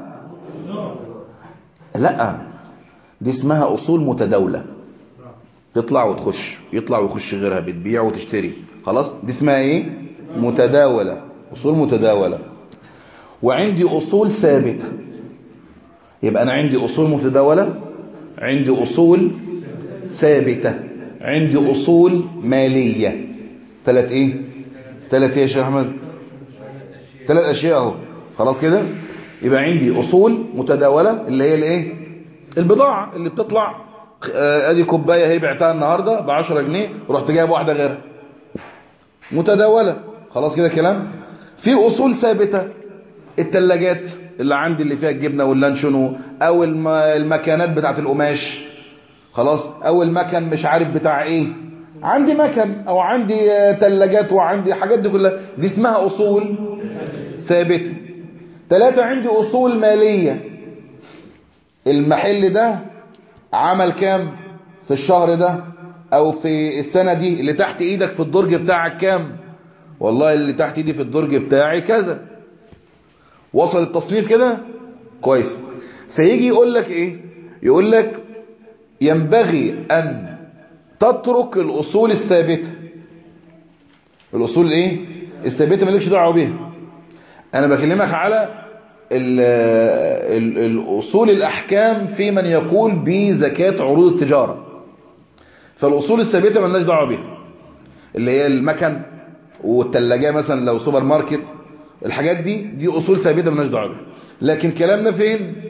Speaker 2: لا دي اسمها اصول متداولة تطلع وتخش يطلع ويخش غيرها بتبيع وتشتري خلاص دي اسمها ايه متداولة اصول متداولة وعندي اصول ثابتة يبقى انا عندي اصول متداولة عندي اصول ثابتة عندي اصول مالية ثلاث ايه ثلاث ايه يا شيخ احمد ثلاث اشياء اهو خلاص كده يبقى عندي اصول متداوله اللي هي الايه البضاعه اللي بتطلع ادي كوبايه هي بعتها النهارده ب 10 جنيه ورحت جايب واحده غيرها متداوله خلاص كده كلام في اصول ثابته الثلاجات اللي عندي اللي فيها الجبنه واللانشون او المكانات بتاعه القماش خلاص او المكن مش عارف بتاع ايه عندي مكن او عندي ثلاجات وعندي حاجات دي كلها دي اسمها اصول ثابته ثلاثة عندي اصول مالية المحل ده عمل كام في الشهر ده او في السنة دي اللي تحت ايدك في الدرج بتاعك كام والله اللي تحت ايدي في الدرج بتاعي كذا وصل التصنيف كده كويس فيجي يقول لك ايه يقول لك ينبغي ان تترك الأصول الثابتة الأصول الايه الثابتة مالكش دعوه بيها أنا بكلمك على ال ال الأصول الأحكام في من يقول بزكاة عروض التجارة فالأصول الثابتة مالناش دعوه بيها اللي هي المكن والثلاجة مثلا لو سوبر ماركت الحاجات دي دي أصول ثابتة مالناش دعوه بيها لكن كلامنا فين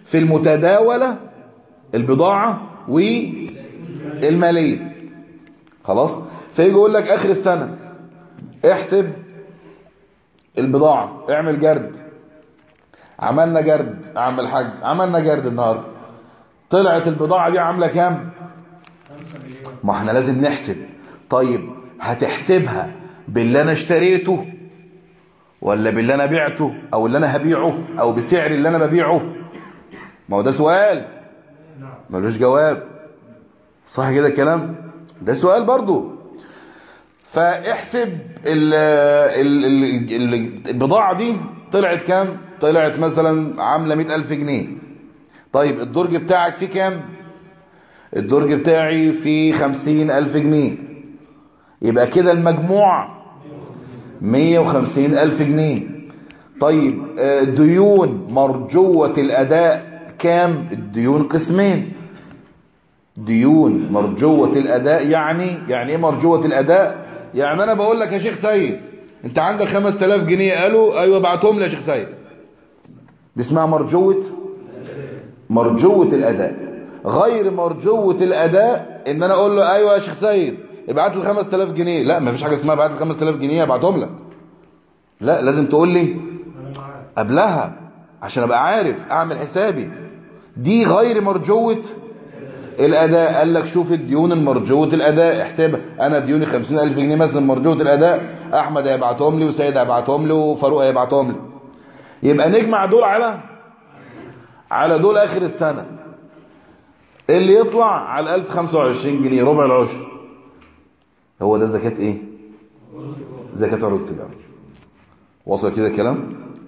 Speaker 2: في المتداولة البضاعة والمالية خلاص فيجي يقول لك آخر السنة احسب البضاعة اعمل جرد عملنا جرد اعمل حاج عملنا جرد النهاردة طلعت البضاعة دي عاملة كام ما احنا لازم نحسب طيب هتحسبها باللي انا اشتريته ولا باللي انا بعته او اللي انا هبيعه او بسعر اللي انا ببيعه ما هو ده سؤال ملوش جواب صح كده الكلام ده سؤال برضو فاحسب ال ال ال البضاعة دي طلعت كام طلعت مثلا عاملة مئة ألف جنيه طيب الدرج بتاعك فيه كام الدرج بتاعي فيه خمسين ألف جنيه يبقى كده المجموع مية وخمسين ألف جنيه طيب ديون مرجوة الأداء كام الديون قسمين ديون مرجوة الأداء يعني يعني ايه مرجوة الأداء يعني أنا بقول لك يا شيخ سيد أنت عندك 5000 جنيه قالوا أيوة بعتهم لي يا شيخ سيد دي اسمها مرجوة مرجوة الأداء غير مرجوة الأداء إن أنا أقول له أيوة يا شيخ سيد ابعت لي 5000 جنيه لا ما فيش حاجة اسمها ابعت لي 5000 جنيه ابعتهم لك لا لازم تقول لي قبلها عشان ابقى عارف اعمل حسابي دي غير مرجوة الأداء قال لك شوف الديون المرجوة الأداء احسبها أنا ديوني 50000 جنيه مثلا مرجوة الأداء أحمد هيبعتهم لي وسيد هيبعتهم لي وفاروق هيبعتهم لي يبقى نجمع دول على على دول آخر السنة اللي يطلع على 1025 جنيه ربع العشر هو ده زكاة ايه زكاة عروض التجارة وصل كده الكلام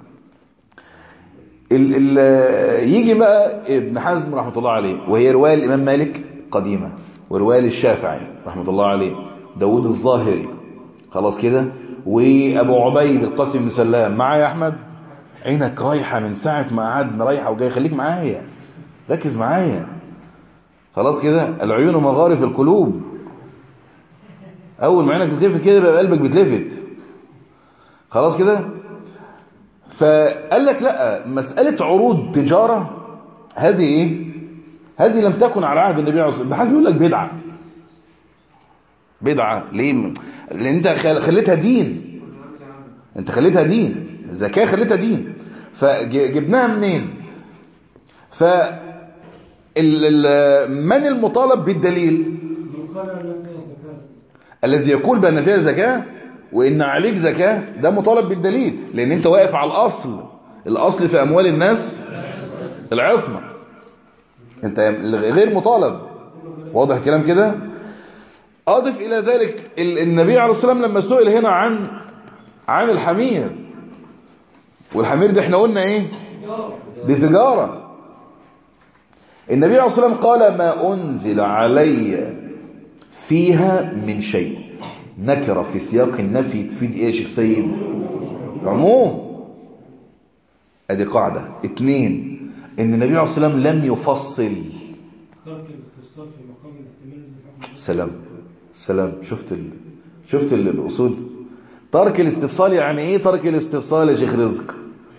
Speaker 2: ال ال يجي بقى ابن حزم رحمة الله عليه وهي رواية الإمام مالك قديمة ورواية للشافعي رحمة الله عليه داود الظاهري خلاص كده وأبو عبيد القاسم بن سلام معايا يا أحمد عينك رايحة من ساعة ما قعدنا رايحة وجاي خليك معايا ركز معايا خلاص كده العيون مغارف القلوب اول ما عينك تتلفت كده يبقى قلبك بيتلفت خلاص كده فقال لك لا مسألة عروض تجارة هذه ايه هذه لم تكن على عهد النبي عليه الصلاة والسلام يقول لك بدعة بدعة ليه لان انت خليتها دين انت خليتها دين زكاة خليتها دين فجبناها منين ف من المطالب بالدليل الذي يقول بأن فيها زكاة وإن عليك زكاة ده مطالب بالدليل لأن أنت واقف على الأصل الأصل في أموال الناس العصمة أنت غير مطالب واضح الكلام كده أضف إلى ذلك النبي عليه الصلاة والسلام لما سئل هنا عن عن الحمير والحمير ده احنا قلنا ايه دي تجارة النبي عليه الصلاة والسلام قال ما أنزل علي فيها من شيء نكرة في سياق النفي تفيد ايه يا شيخ سيد عموم ادي قاعدة اتنين ان النبي عليه الصلاة والسلام لم يفصل سلام سلام شفت ال... شفت ال... الاصول ترك الاستفصال يعني ايه ترك الاستفصال يا شيخ رزق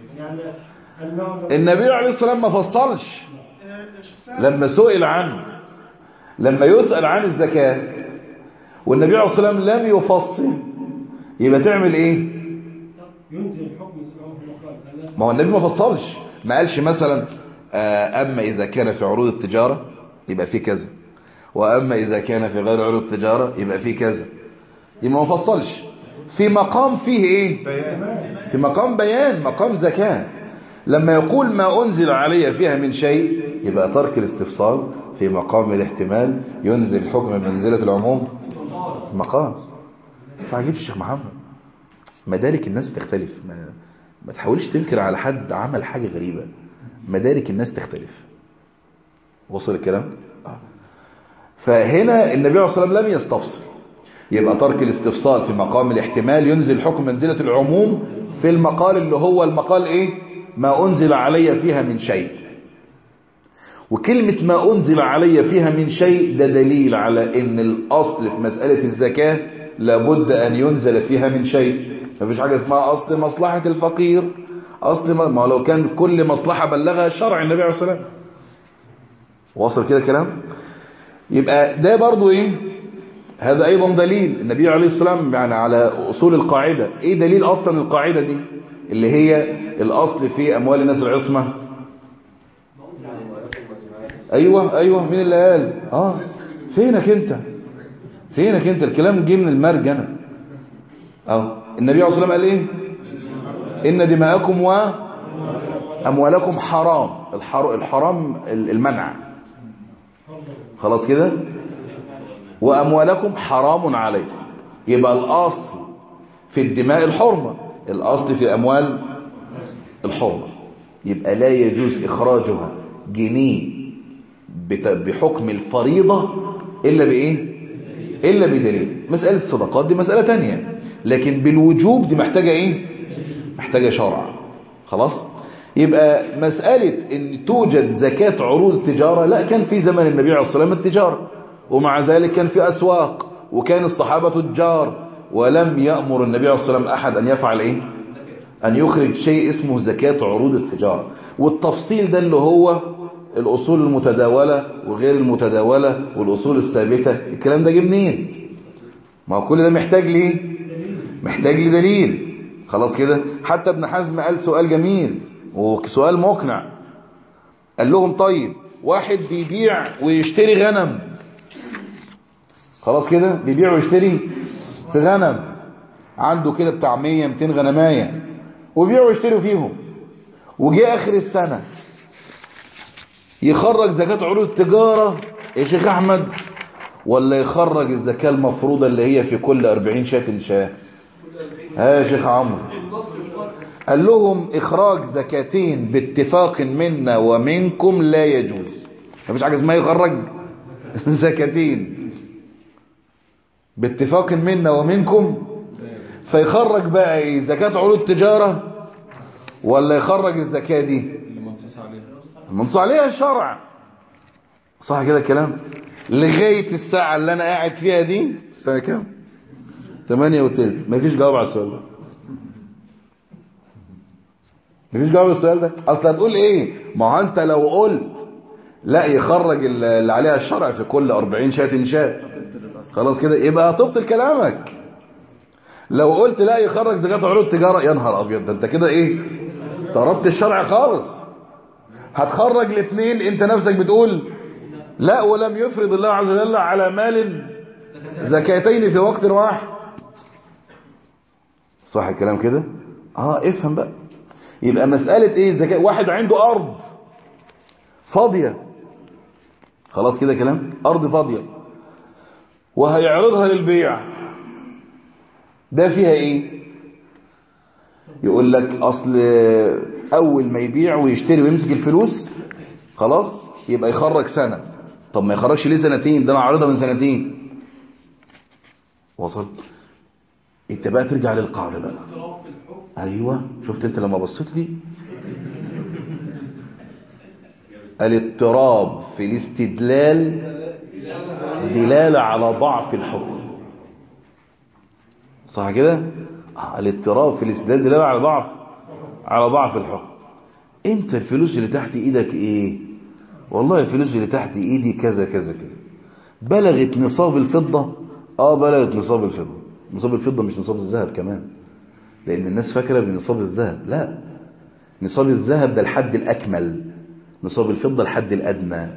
Speaker 2: النبي عليه الصلاة والسلام ما فصلش لما سئل عنه لما يسأل عن الزكاة والنبي عليه الصلاة والسلام لم يفصل يبقى تعمل ايه
Speaker 3: ينزل الحكم
Speaker 2: ما هو النبي ما فصلش ما قالش مثلا أما إذا كان في عروض التجارة يبقى في كذا وأما إذا كان في غير عروض التجارة يبقى في كذا يبقى ما فصلش في مقام فيه ايه في مقام بيان مقام زكاة لما يقول ما أنزل علي فيها من شيء يبقى ترك الاستفصال في مقام الاحتمال ينزل الحكم منزلة العموم مقام استعجبش الشيخ محمد مدارك الناس بتختلف ما, ما تحاولش تنكر على حد عمل حاجة غريبة مدارك الناس تختلف وصل الكلام آه. فهنا النبي عليه الصلاة والسلام لم يستفصل يبقى ترك الاستفصال في مقام الاحتمال ينزل الحكم منزلة العموم في المقال اللي هو المقال ايه ما أنزل علي فيها من شيء وكلمة ما أنزل علي فيها من شيء ده دليل على ان الأصل في مسألة الزكاة لابد أن ينزل فيها من شيء مفيش حاجة اسمها أصل مصلحة الفقير اصل ما ما لو كان كل مصلحه بلغها الشرع النبي عليه الصلاه والسلام واصل كده كلام يبقى ده برضو ايه هذا ايضا دليل النبي عليه الصلاه والسلام يعني على اصول القاعده ايه دليل اصلا القاعده دي اللي هي الاصل في اموال الناس العصمه ايوه ايوه مين اللي قال اه فينك انت فينك انت الكلام جه من المرج انا اه النبي عليه الصلاه والسلام قال ايه ان دماءكم واموالكم حرام الحر... الحرام المنع خلاص كده واموالكم حرام عليكم يبقى الاصل في الدماء الحرمه الاصل في اموال الحرمه يبقى لا يجوز اخراجها جنيه بت- بحكم الفريضه الا بايه الا بدليل مساله الصدقات دي مساله تانية لكن بالوجوب دي محتاجه ايه محتاجه شرع خلاص يبقى مسألة ان توجد زكاة عروض التجارة لا كان في زمن النبي عليه الصلاة والسلام التجارة ومع ذلك كان في أسواق وكان الصحابة تجار ولم يأمر النبي عليه الصلاة والسلام أحد أن يفعل إيه أن يخرج شيء اسمه زكاة عروض التجارة والتفصيل ده اللي هو الأصول المتداولة وغير المتداولة والأصول الثابتة الكلام ده جه منين ما هو كل ده محتاج ليه محتاج لدليل خلاص كده حتى ابن حزم قال سؤال جميل وسؤال مقنع قال لهم طيب واحد بيبيع ويشتري غنم خلاص كده بيبيع ويشتري في غنم عنده كده بتاع 100 200 غنمايه وبيبيع ويشتري فيهم وجه اخر السنه يخرج زكاه عروض التجاره يا شيخ احمد ولا يخرج الزكاه المفروضه اللي هي في كل 40 شاة شاه ها يا شيخ عمرو قال لهم إخراج زكاتين باتفاق منا ومنكم لا يجوز مفيش حاجة اسمها يخرج زكاتين باتفاق منا ومنكم فيخرج بقى ايه زكاة عروض تجارة ولا يخرج الزكاة دي
Speaker 3: اللي منصوص عليه
Speaker 2: منصوص عليها الشرع صح كده الكلام لغاية الساعة اللي أنا قاعد فيها دي الساعة كام 8 وتلت مفيش جواب على السؤال ده مفيش جواب على السؤال ده اصل هتقول ايه ما هو انت لو قلت لا يخرج اللي عليها الشرع في كل 40 شاة شاة خلاص كده يبقى هتبطل كلامك لو قلت لا يخرج زكاة عروض تجارة يا نهار ابيض ده انت كده ايه طردت الشرع خالص هتخرج الاثنين انت نفسك بتقول لا ولم يفرض الله عز وجل على مال زكاتين في وقت واحد صح الكلام كده اه افهم بقى يبقى مسألة ايه زكاة واحد عنده ارض فاضية خلاص كده كلام ارض فاضية وهيعرضها للبيع ده فيها ايه يقول لك اصل اول ما يبيع ويشتري ويمسك الفلوس خلاص يبقى يخرج سنة طب ما يخرجش ليه سنتين ده انا عارضها من سنتين وصل انت بقى ترجع للقاعدة بقى ايوه شفت انت لما بصيت لي الاضطراب في الاستدلال دلالة على ضعف الحكم صح كده آه، الاضطراب في الاستدلال دلالة على ضعف على ضعف الحكم انت الفلوس اللي تحت ايدك ايه والله الفلوس اللي تحت ايدي كذا كذا كذا بلغت نصاب الفضة اه بلغت نصاب الفضة نصاب الفضة مش نصاب الذهب كمان لان الناس فاكرة بنصاب الذهب لا نصاب الذهب ده الحد الاكمل نصاب الفضة الحد الادنى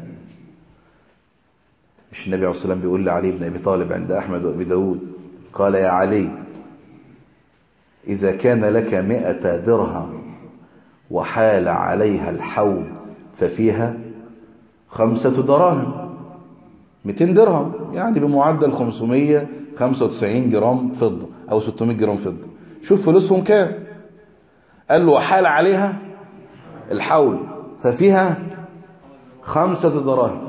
Speaker 2: مش النبي عليه الصلاة والسلام بيقول لعلي بن ابي طالب عند احمد وابي داود قال يا علي اذا كان لك مئة درهم وحال عليها الحول ففيها خمسة دراهم 200 درهم يعني بمعدل 595 جرام فضة أو 600 جرام فضة شوف فلوسهم كام قال له وحال عليها الحول ففيها خمسة دراهم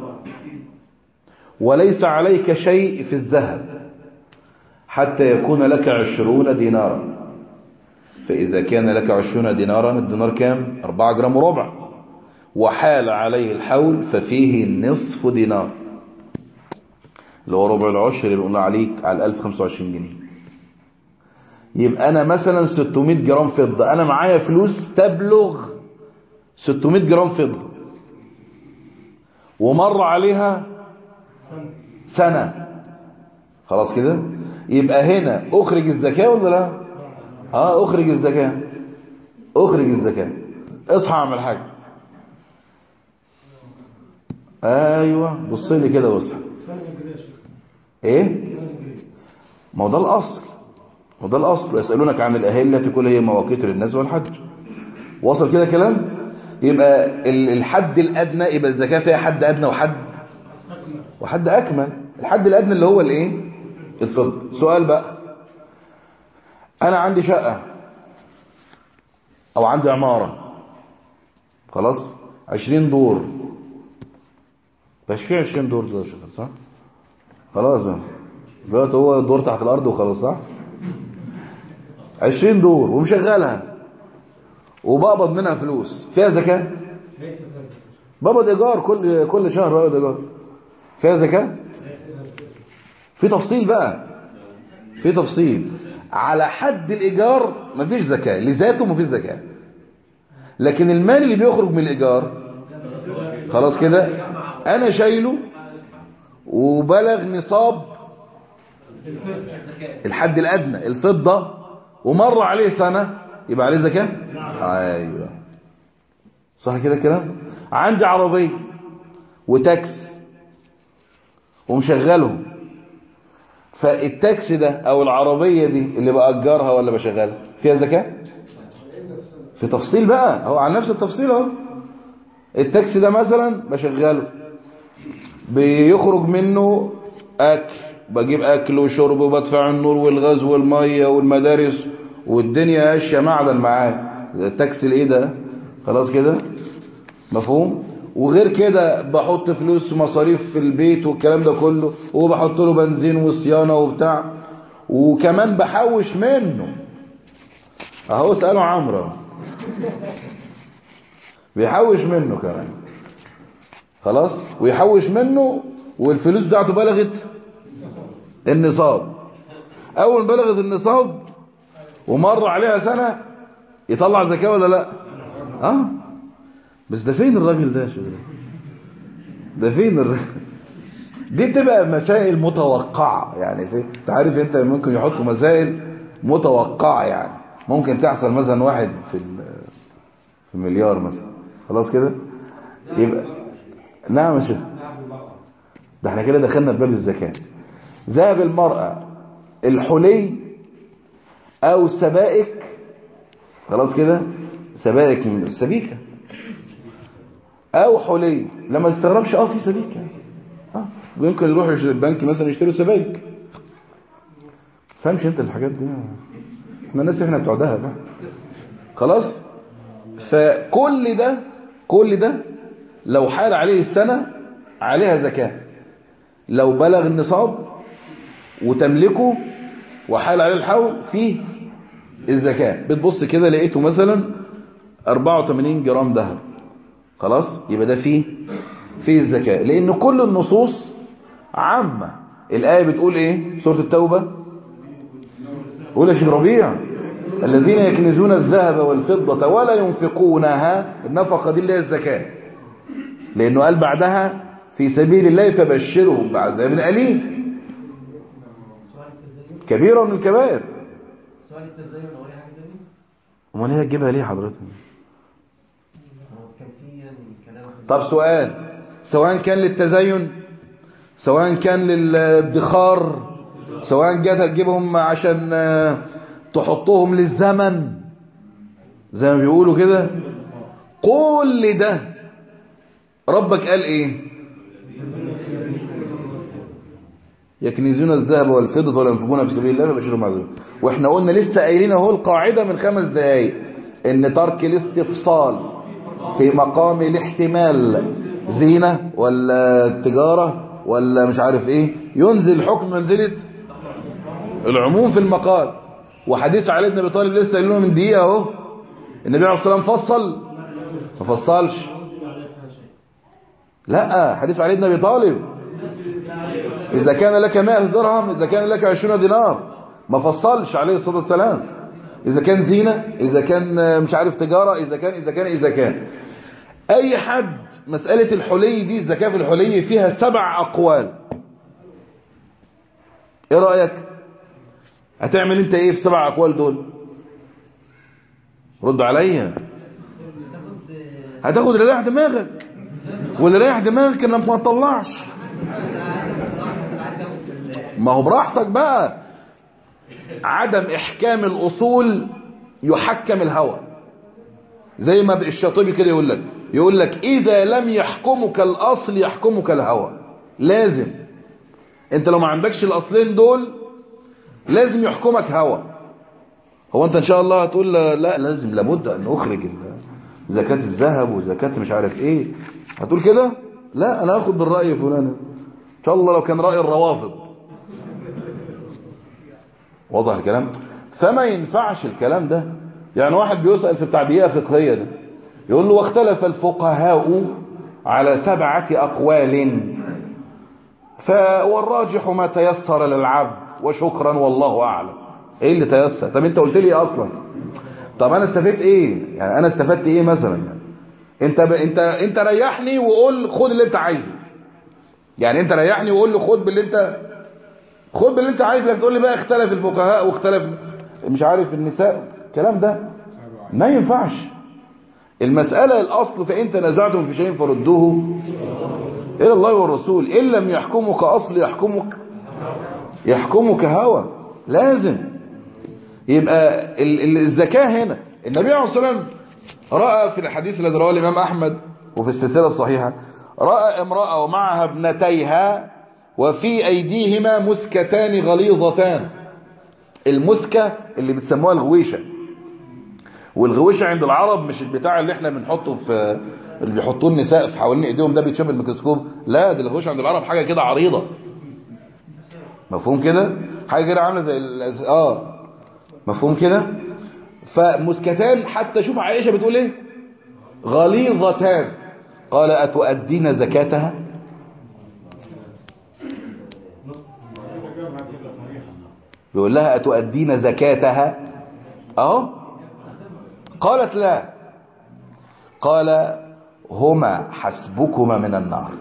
Speaker 2: وليس عليك شيء في الذهب حتى يكون لك عشرون دينارا فإذا كان لك عشرون دينارا الدينار كام؟ أربعة جرام وربع وحال عليه الحول ففيه نصف دينار اللي هو ربع العشر اللي قلنا عليك على 1025 جنيه يبقى انا مثلا 600 جرام فضة انا معايا فلوس تبلغ 600 جرام فضة ومر عليها سنة خلاص كده يبقى هنا اخرج الزكاة ولا لا اه اخرج الزكاة اخرج الزكاة اصحى اعمل حاجة ايوه بص لي كده واصحى
Speaker 3: سنة كده يا شيخ
Speaker 2: ايه ما هو ده الاصل ما هو ده الاصل يسالونك عن الاهله كل هي مواقيت للناس والحج وصل كده كلام يبقى ال- الحد الادنى يبقى الزكاه فيها حد ادنى وحد وحد اكمل الحد الادنى اللي هو الايه الفضل سؤال بقى انا عندي شقه او عندي عماره خلاص 20 دور مش في 20 دور ده يا شيخ صح خلاص بقى دلوقتي هو دور تحت الارض وخلاص صح 20 دور ومشغلها وبقبض منها فلوس فيها زكاه
Speaker 3: ليس لازم
Speaker 2: بقبض ايجار كل كل شهر بقبض ايجار فيها زكاه في تفصيل بقى في تفصيل على حد الايجار مفيش زكاه لذاته مفيش زكاه لكن المال اللي بيخرج من الايجار خلاص كده انا شايله وبلغ نصاب الحد الادنى الفضه ومر عليه سنه يبقى عليه زكاه ايوه صح كده الكلام عندي عربيه وتاكس ومشغلهم فالتاكسي ده او العربيه دي اللي باجرها ولا بشغلها فيها زكاه في تفصيل بقى هو على نفس التفصيل اهو التاكسي ده مثلا بشغله بيخرج منه اكل بجيب اكل وشرب وبدفع النور والغاز والميه والمدارس والدنيا ماشيه معدن معاه ده التاكسي الايه ده خلاص كده مفهوم وغير كده بحط فلوس مصاريف في البيت والكلام ده كله وبحط له بنزين وصيانه وبتاع وكمان بحوش منه اهو اساله عمرو بيحوش منه كمان خلاص ويحوش منه والفلوس بتاعته بلغت النصاب اول ما بلغت النصاب ومر عليها سنه يطلع زكاه ولا لا اه بس ده فين الراجل ده يا شباب ده فين الراجل دي بتبقى مسائل متوقعه يعني في انت عارف انت ممكن يحطوا مسائل متوقعه يعني ممكن تحصل مثلا واحد في ال- في مليار مثلا خلاص كده يبقى نعم يا شيخ ده احنا كده دخلنا في باب الزكاه ذهب المرأة الحلي او سبائك خلاص كده سبائك من السبيكه او حلي لما تستغربش اه في سبيكه اه ويمكن يروحوا يشتروا البنك مثلا يشتروا سبائك فهمش انت الحاجات دي احنا الناس احنا بتوع دهب بقى. خلاص فكل ده كل ده لو حال عليه السنه عليها زكاه لو بلغ النصاب وتملكه وحال عليه الحول فيه الزكاه بتبص كده لقيته مثلا 84 جرام ذهب خلاص يبقى ده فيه فيه الزكاة لأن كل النصوص عامة الآية بتقول إيه سورة التوبة قول يا شيخ ربيع الذين يكنزون الذهب والفضة ولا ينفقونها النفقة دي اللي هي الزكاة لأنه قال بعدها في سبيل الله فبشرهم بعذاب أليم
Speaker 3: سؤال التزين
Speaker 2: كبيرة من الكبائر
Speaker 3: سؤال التزين هو ليه حاجة تانية؟
Speaker 2: امال هي تجيبها ليه حضرتك
Speaker 3: هو كان في يعني كلام
Speaker 2: طب سؤال سواء كان للتزين سواء كان للادخار سواء جات تجيبهم عشان آه، تحطهم للزمن زي ما بيقولوا كده كل ده ربك قال ايه يكنزون الذهب والفضة ولا ينفقون في سبيل الله فبشرهم عذاب واحنا قلنا لسه قايلين اهو القاعدة من خمس دقايق ان ترك الاستفصال في مقام الاحتمال زينة ولا تجارة ولا مش عارف ايه ينزل الحكم منزلة العموم في المقال وحديث علي بن ابي طالب لسه قايلينه من دقيقة اهو النبي عليه الصلاة والسلام فصل ما فصلش لا حديث علي بن ابي طالب إذا كان لك 100 درهم إذا كان لك 20 دينار ما فصلش عليه الصلاة والسلام إذا كان زينة إذا كان مش عارف تجارة إذا كان إذا كان إذا كان أي حد مسألة الحلي دي الزكاة في الحلي فيها سبع أقوال إيه رأيك هتعمل أنت إيه في سبع أقوال دول رد عليا هتاخد اللي رايح دماغك واللي رايح دماغك انك ما تطلعش ما هو براحتك بقى عدم احكام الاصول يحكم الهوى زي ما الشاطبي كده يقول لك يقول لك اذا لم يحكمك الاصل يحكمك الهوى لازم انت لو ما عندكش الاصلين دول لازم يحكمك هوى هو انت ان شاء الله هتقول لا لازم لابد ان اخرج زكاة الذهب وزكاة مش عارف ايه هتقول كده لا انا هاخد بالرأي فلان ان شاء الله لو كان رأي الروافض واضح الكلام فما ينفعش الكلام ده يعني واحد بيسأل في التعبية فقهية ده يقول له واختلف الفقهاء على سبعة أقوال والراجح ما تيسر للعبد وشكرا والله أعلم ايه اللي تيسر طب انت قلت لي ايه اصلا طب انا استفدت ايه يعني انا استفدت ايه مثلا يعني انت ب... انت انت ريحني وقول خد اللي انت عايزه يعني انت ريحني وقول لي خد باللي انت خد باللي انت عايزه تقول لي بقى اختلف الفقهاء واختلف مش عارف النساء الكلام ده ما ينفعش المسألة الأصل فإن تنازعتم في شيء فردوه إلى الله والرسول إن لم يحكمك أصل يحكمك يحكمك هوى لازم يبقى الزكاة هنا النبي عليه الصلاة والسلام رأى في الحديث الذي رواه الإمام أحمد وفي السلسلة الصحيحة رأى امرأة ومعها ابنتيها وفي أيديهما مسكتان غليظتان المسكة اللي بتسموها الغويشة والغويشة عند العرب مش البتاع اللي احنا بنحطه في اللي بيحطوه النساء في حوالين ايديهم ده بيتشاف بالميكروسكوب لا دي الغويشة عند العرب حاجة كده عريضة مفهوم كده حاجة كده عاملة زي ال... اه مفهوم كده فمسكتان حتى شوف عائشة بتقول ايه غليظتان قال أتؤدين زكاتها بيقول لها أتؤدين زكاتها أهو قالت لا قال هما حسبكما من النار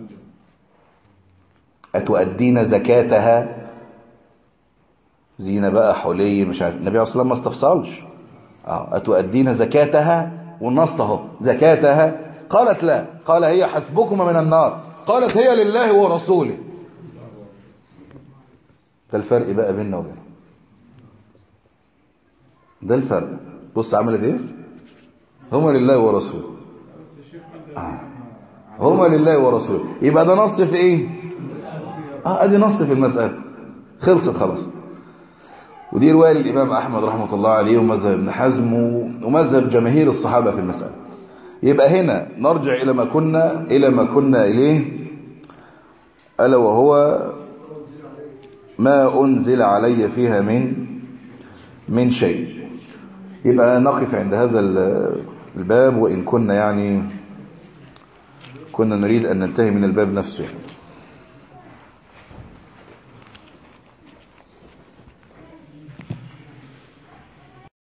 Speaker 2: أتؤدين زكاتها زينة بقى حلي مش عارف النبي عليه الصلاة والسلام ما استفصلش اه أتؤدين زكاتها والنص اهو زكاتها قالت لا قال هي حسبكما من النار قالت هي لله ورسوله ده الفرق بقى بيننا وبينهم ده الفرق بص عملت ايه هما لله ورسوله آه. هما لله ورسوله يبقى ده نص في ايه اه ادي نص في المسألة خلصت خلاص ودي رواية للإمام أحمد رحمة الله عليه ومذهب ابن حزم ومذهب جماهير الصحابة في المسألة يبقى هنا نرجع إلى ما كنا إلى ما كنا إليه ألا وهو ما أنزل علي فيها من من شيء يبقى نقف عند هذا الباب وإن كنا يعني كنا نريد أن ننتهي من الباب نفسه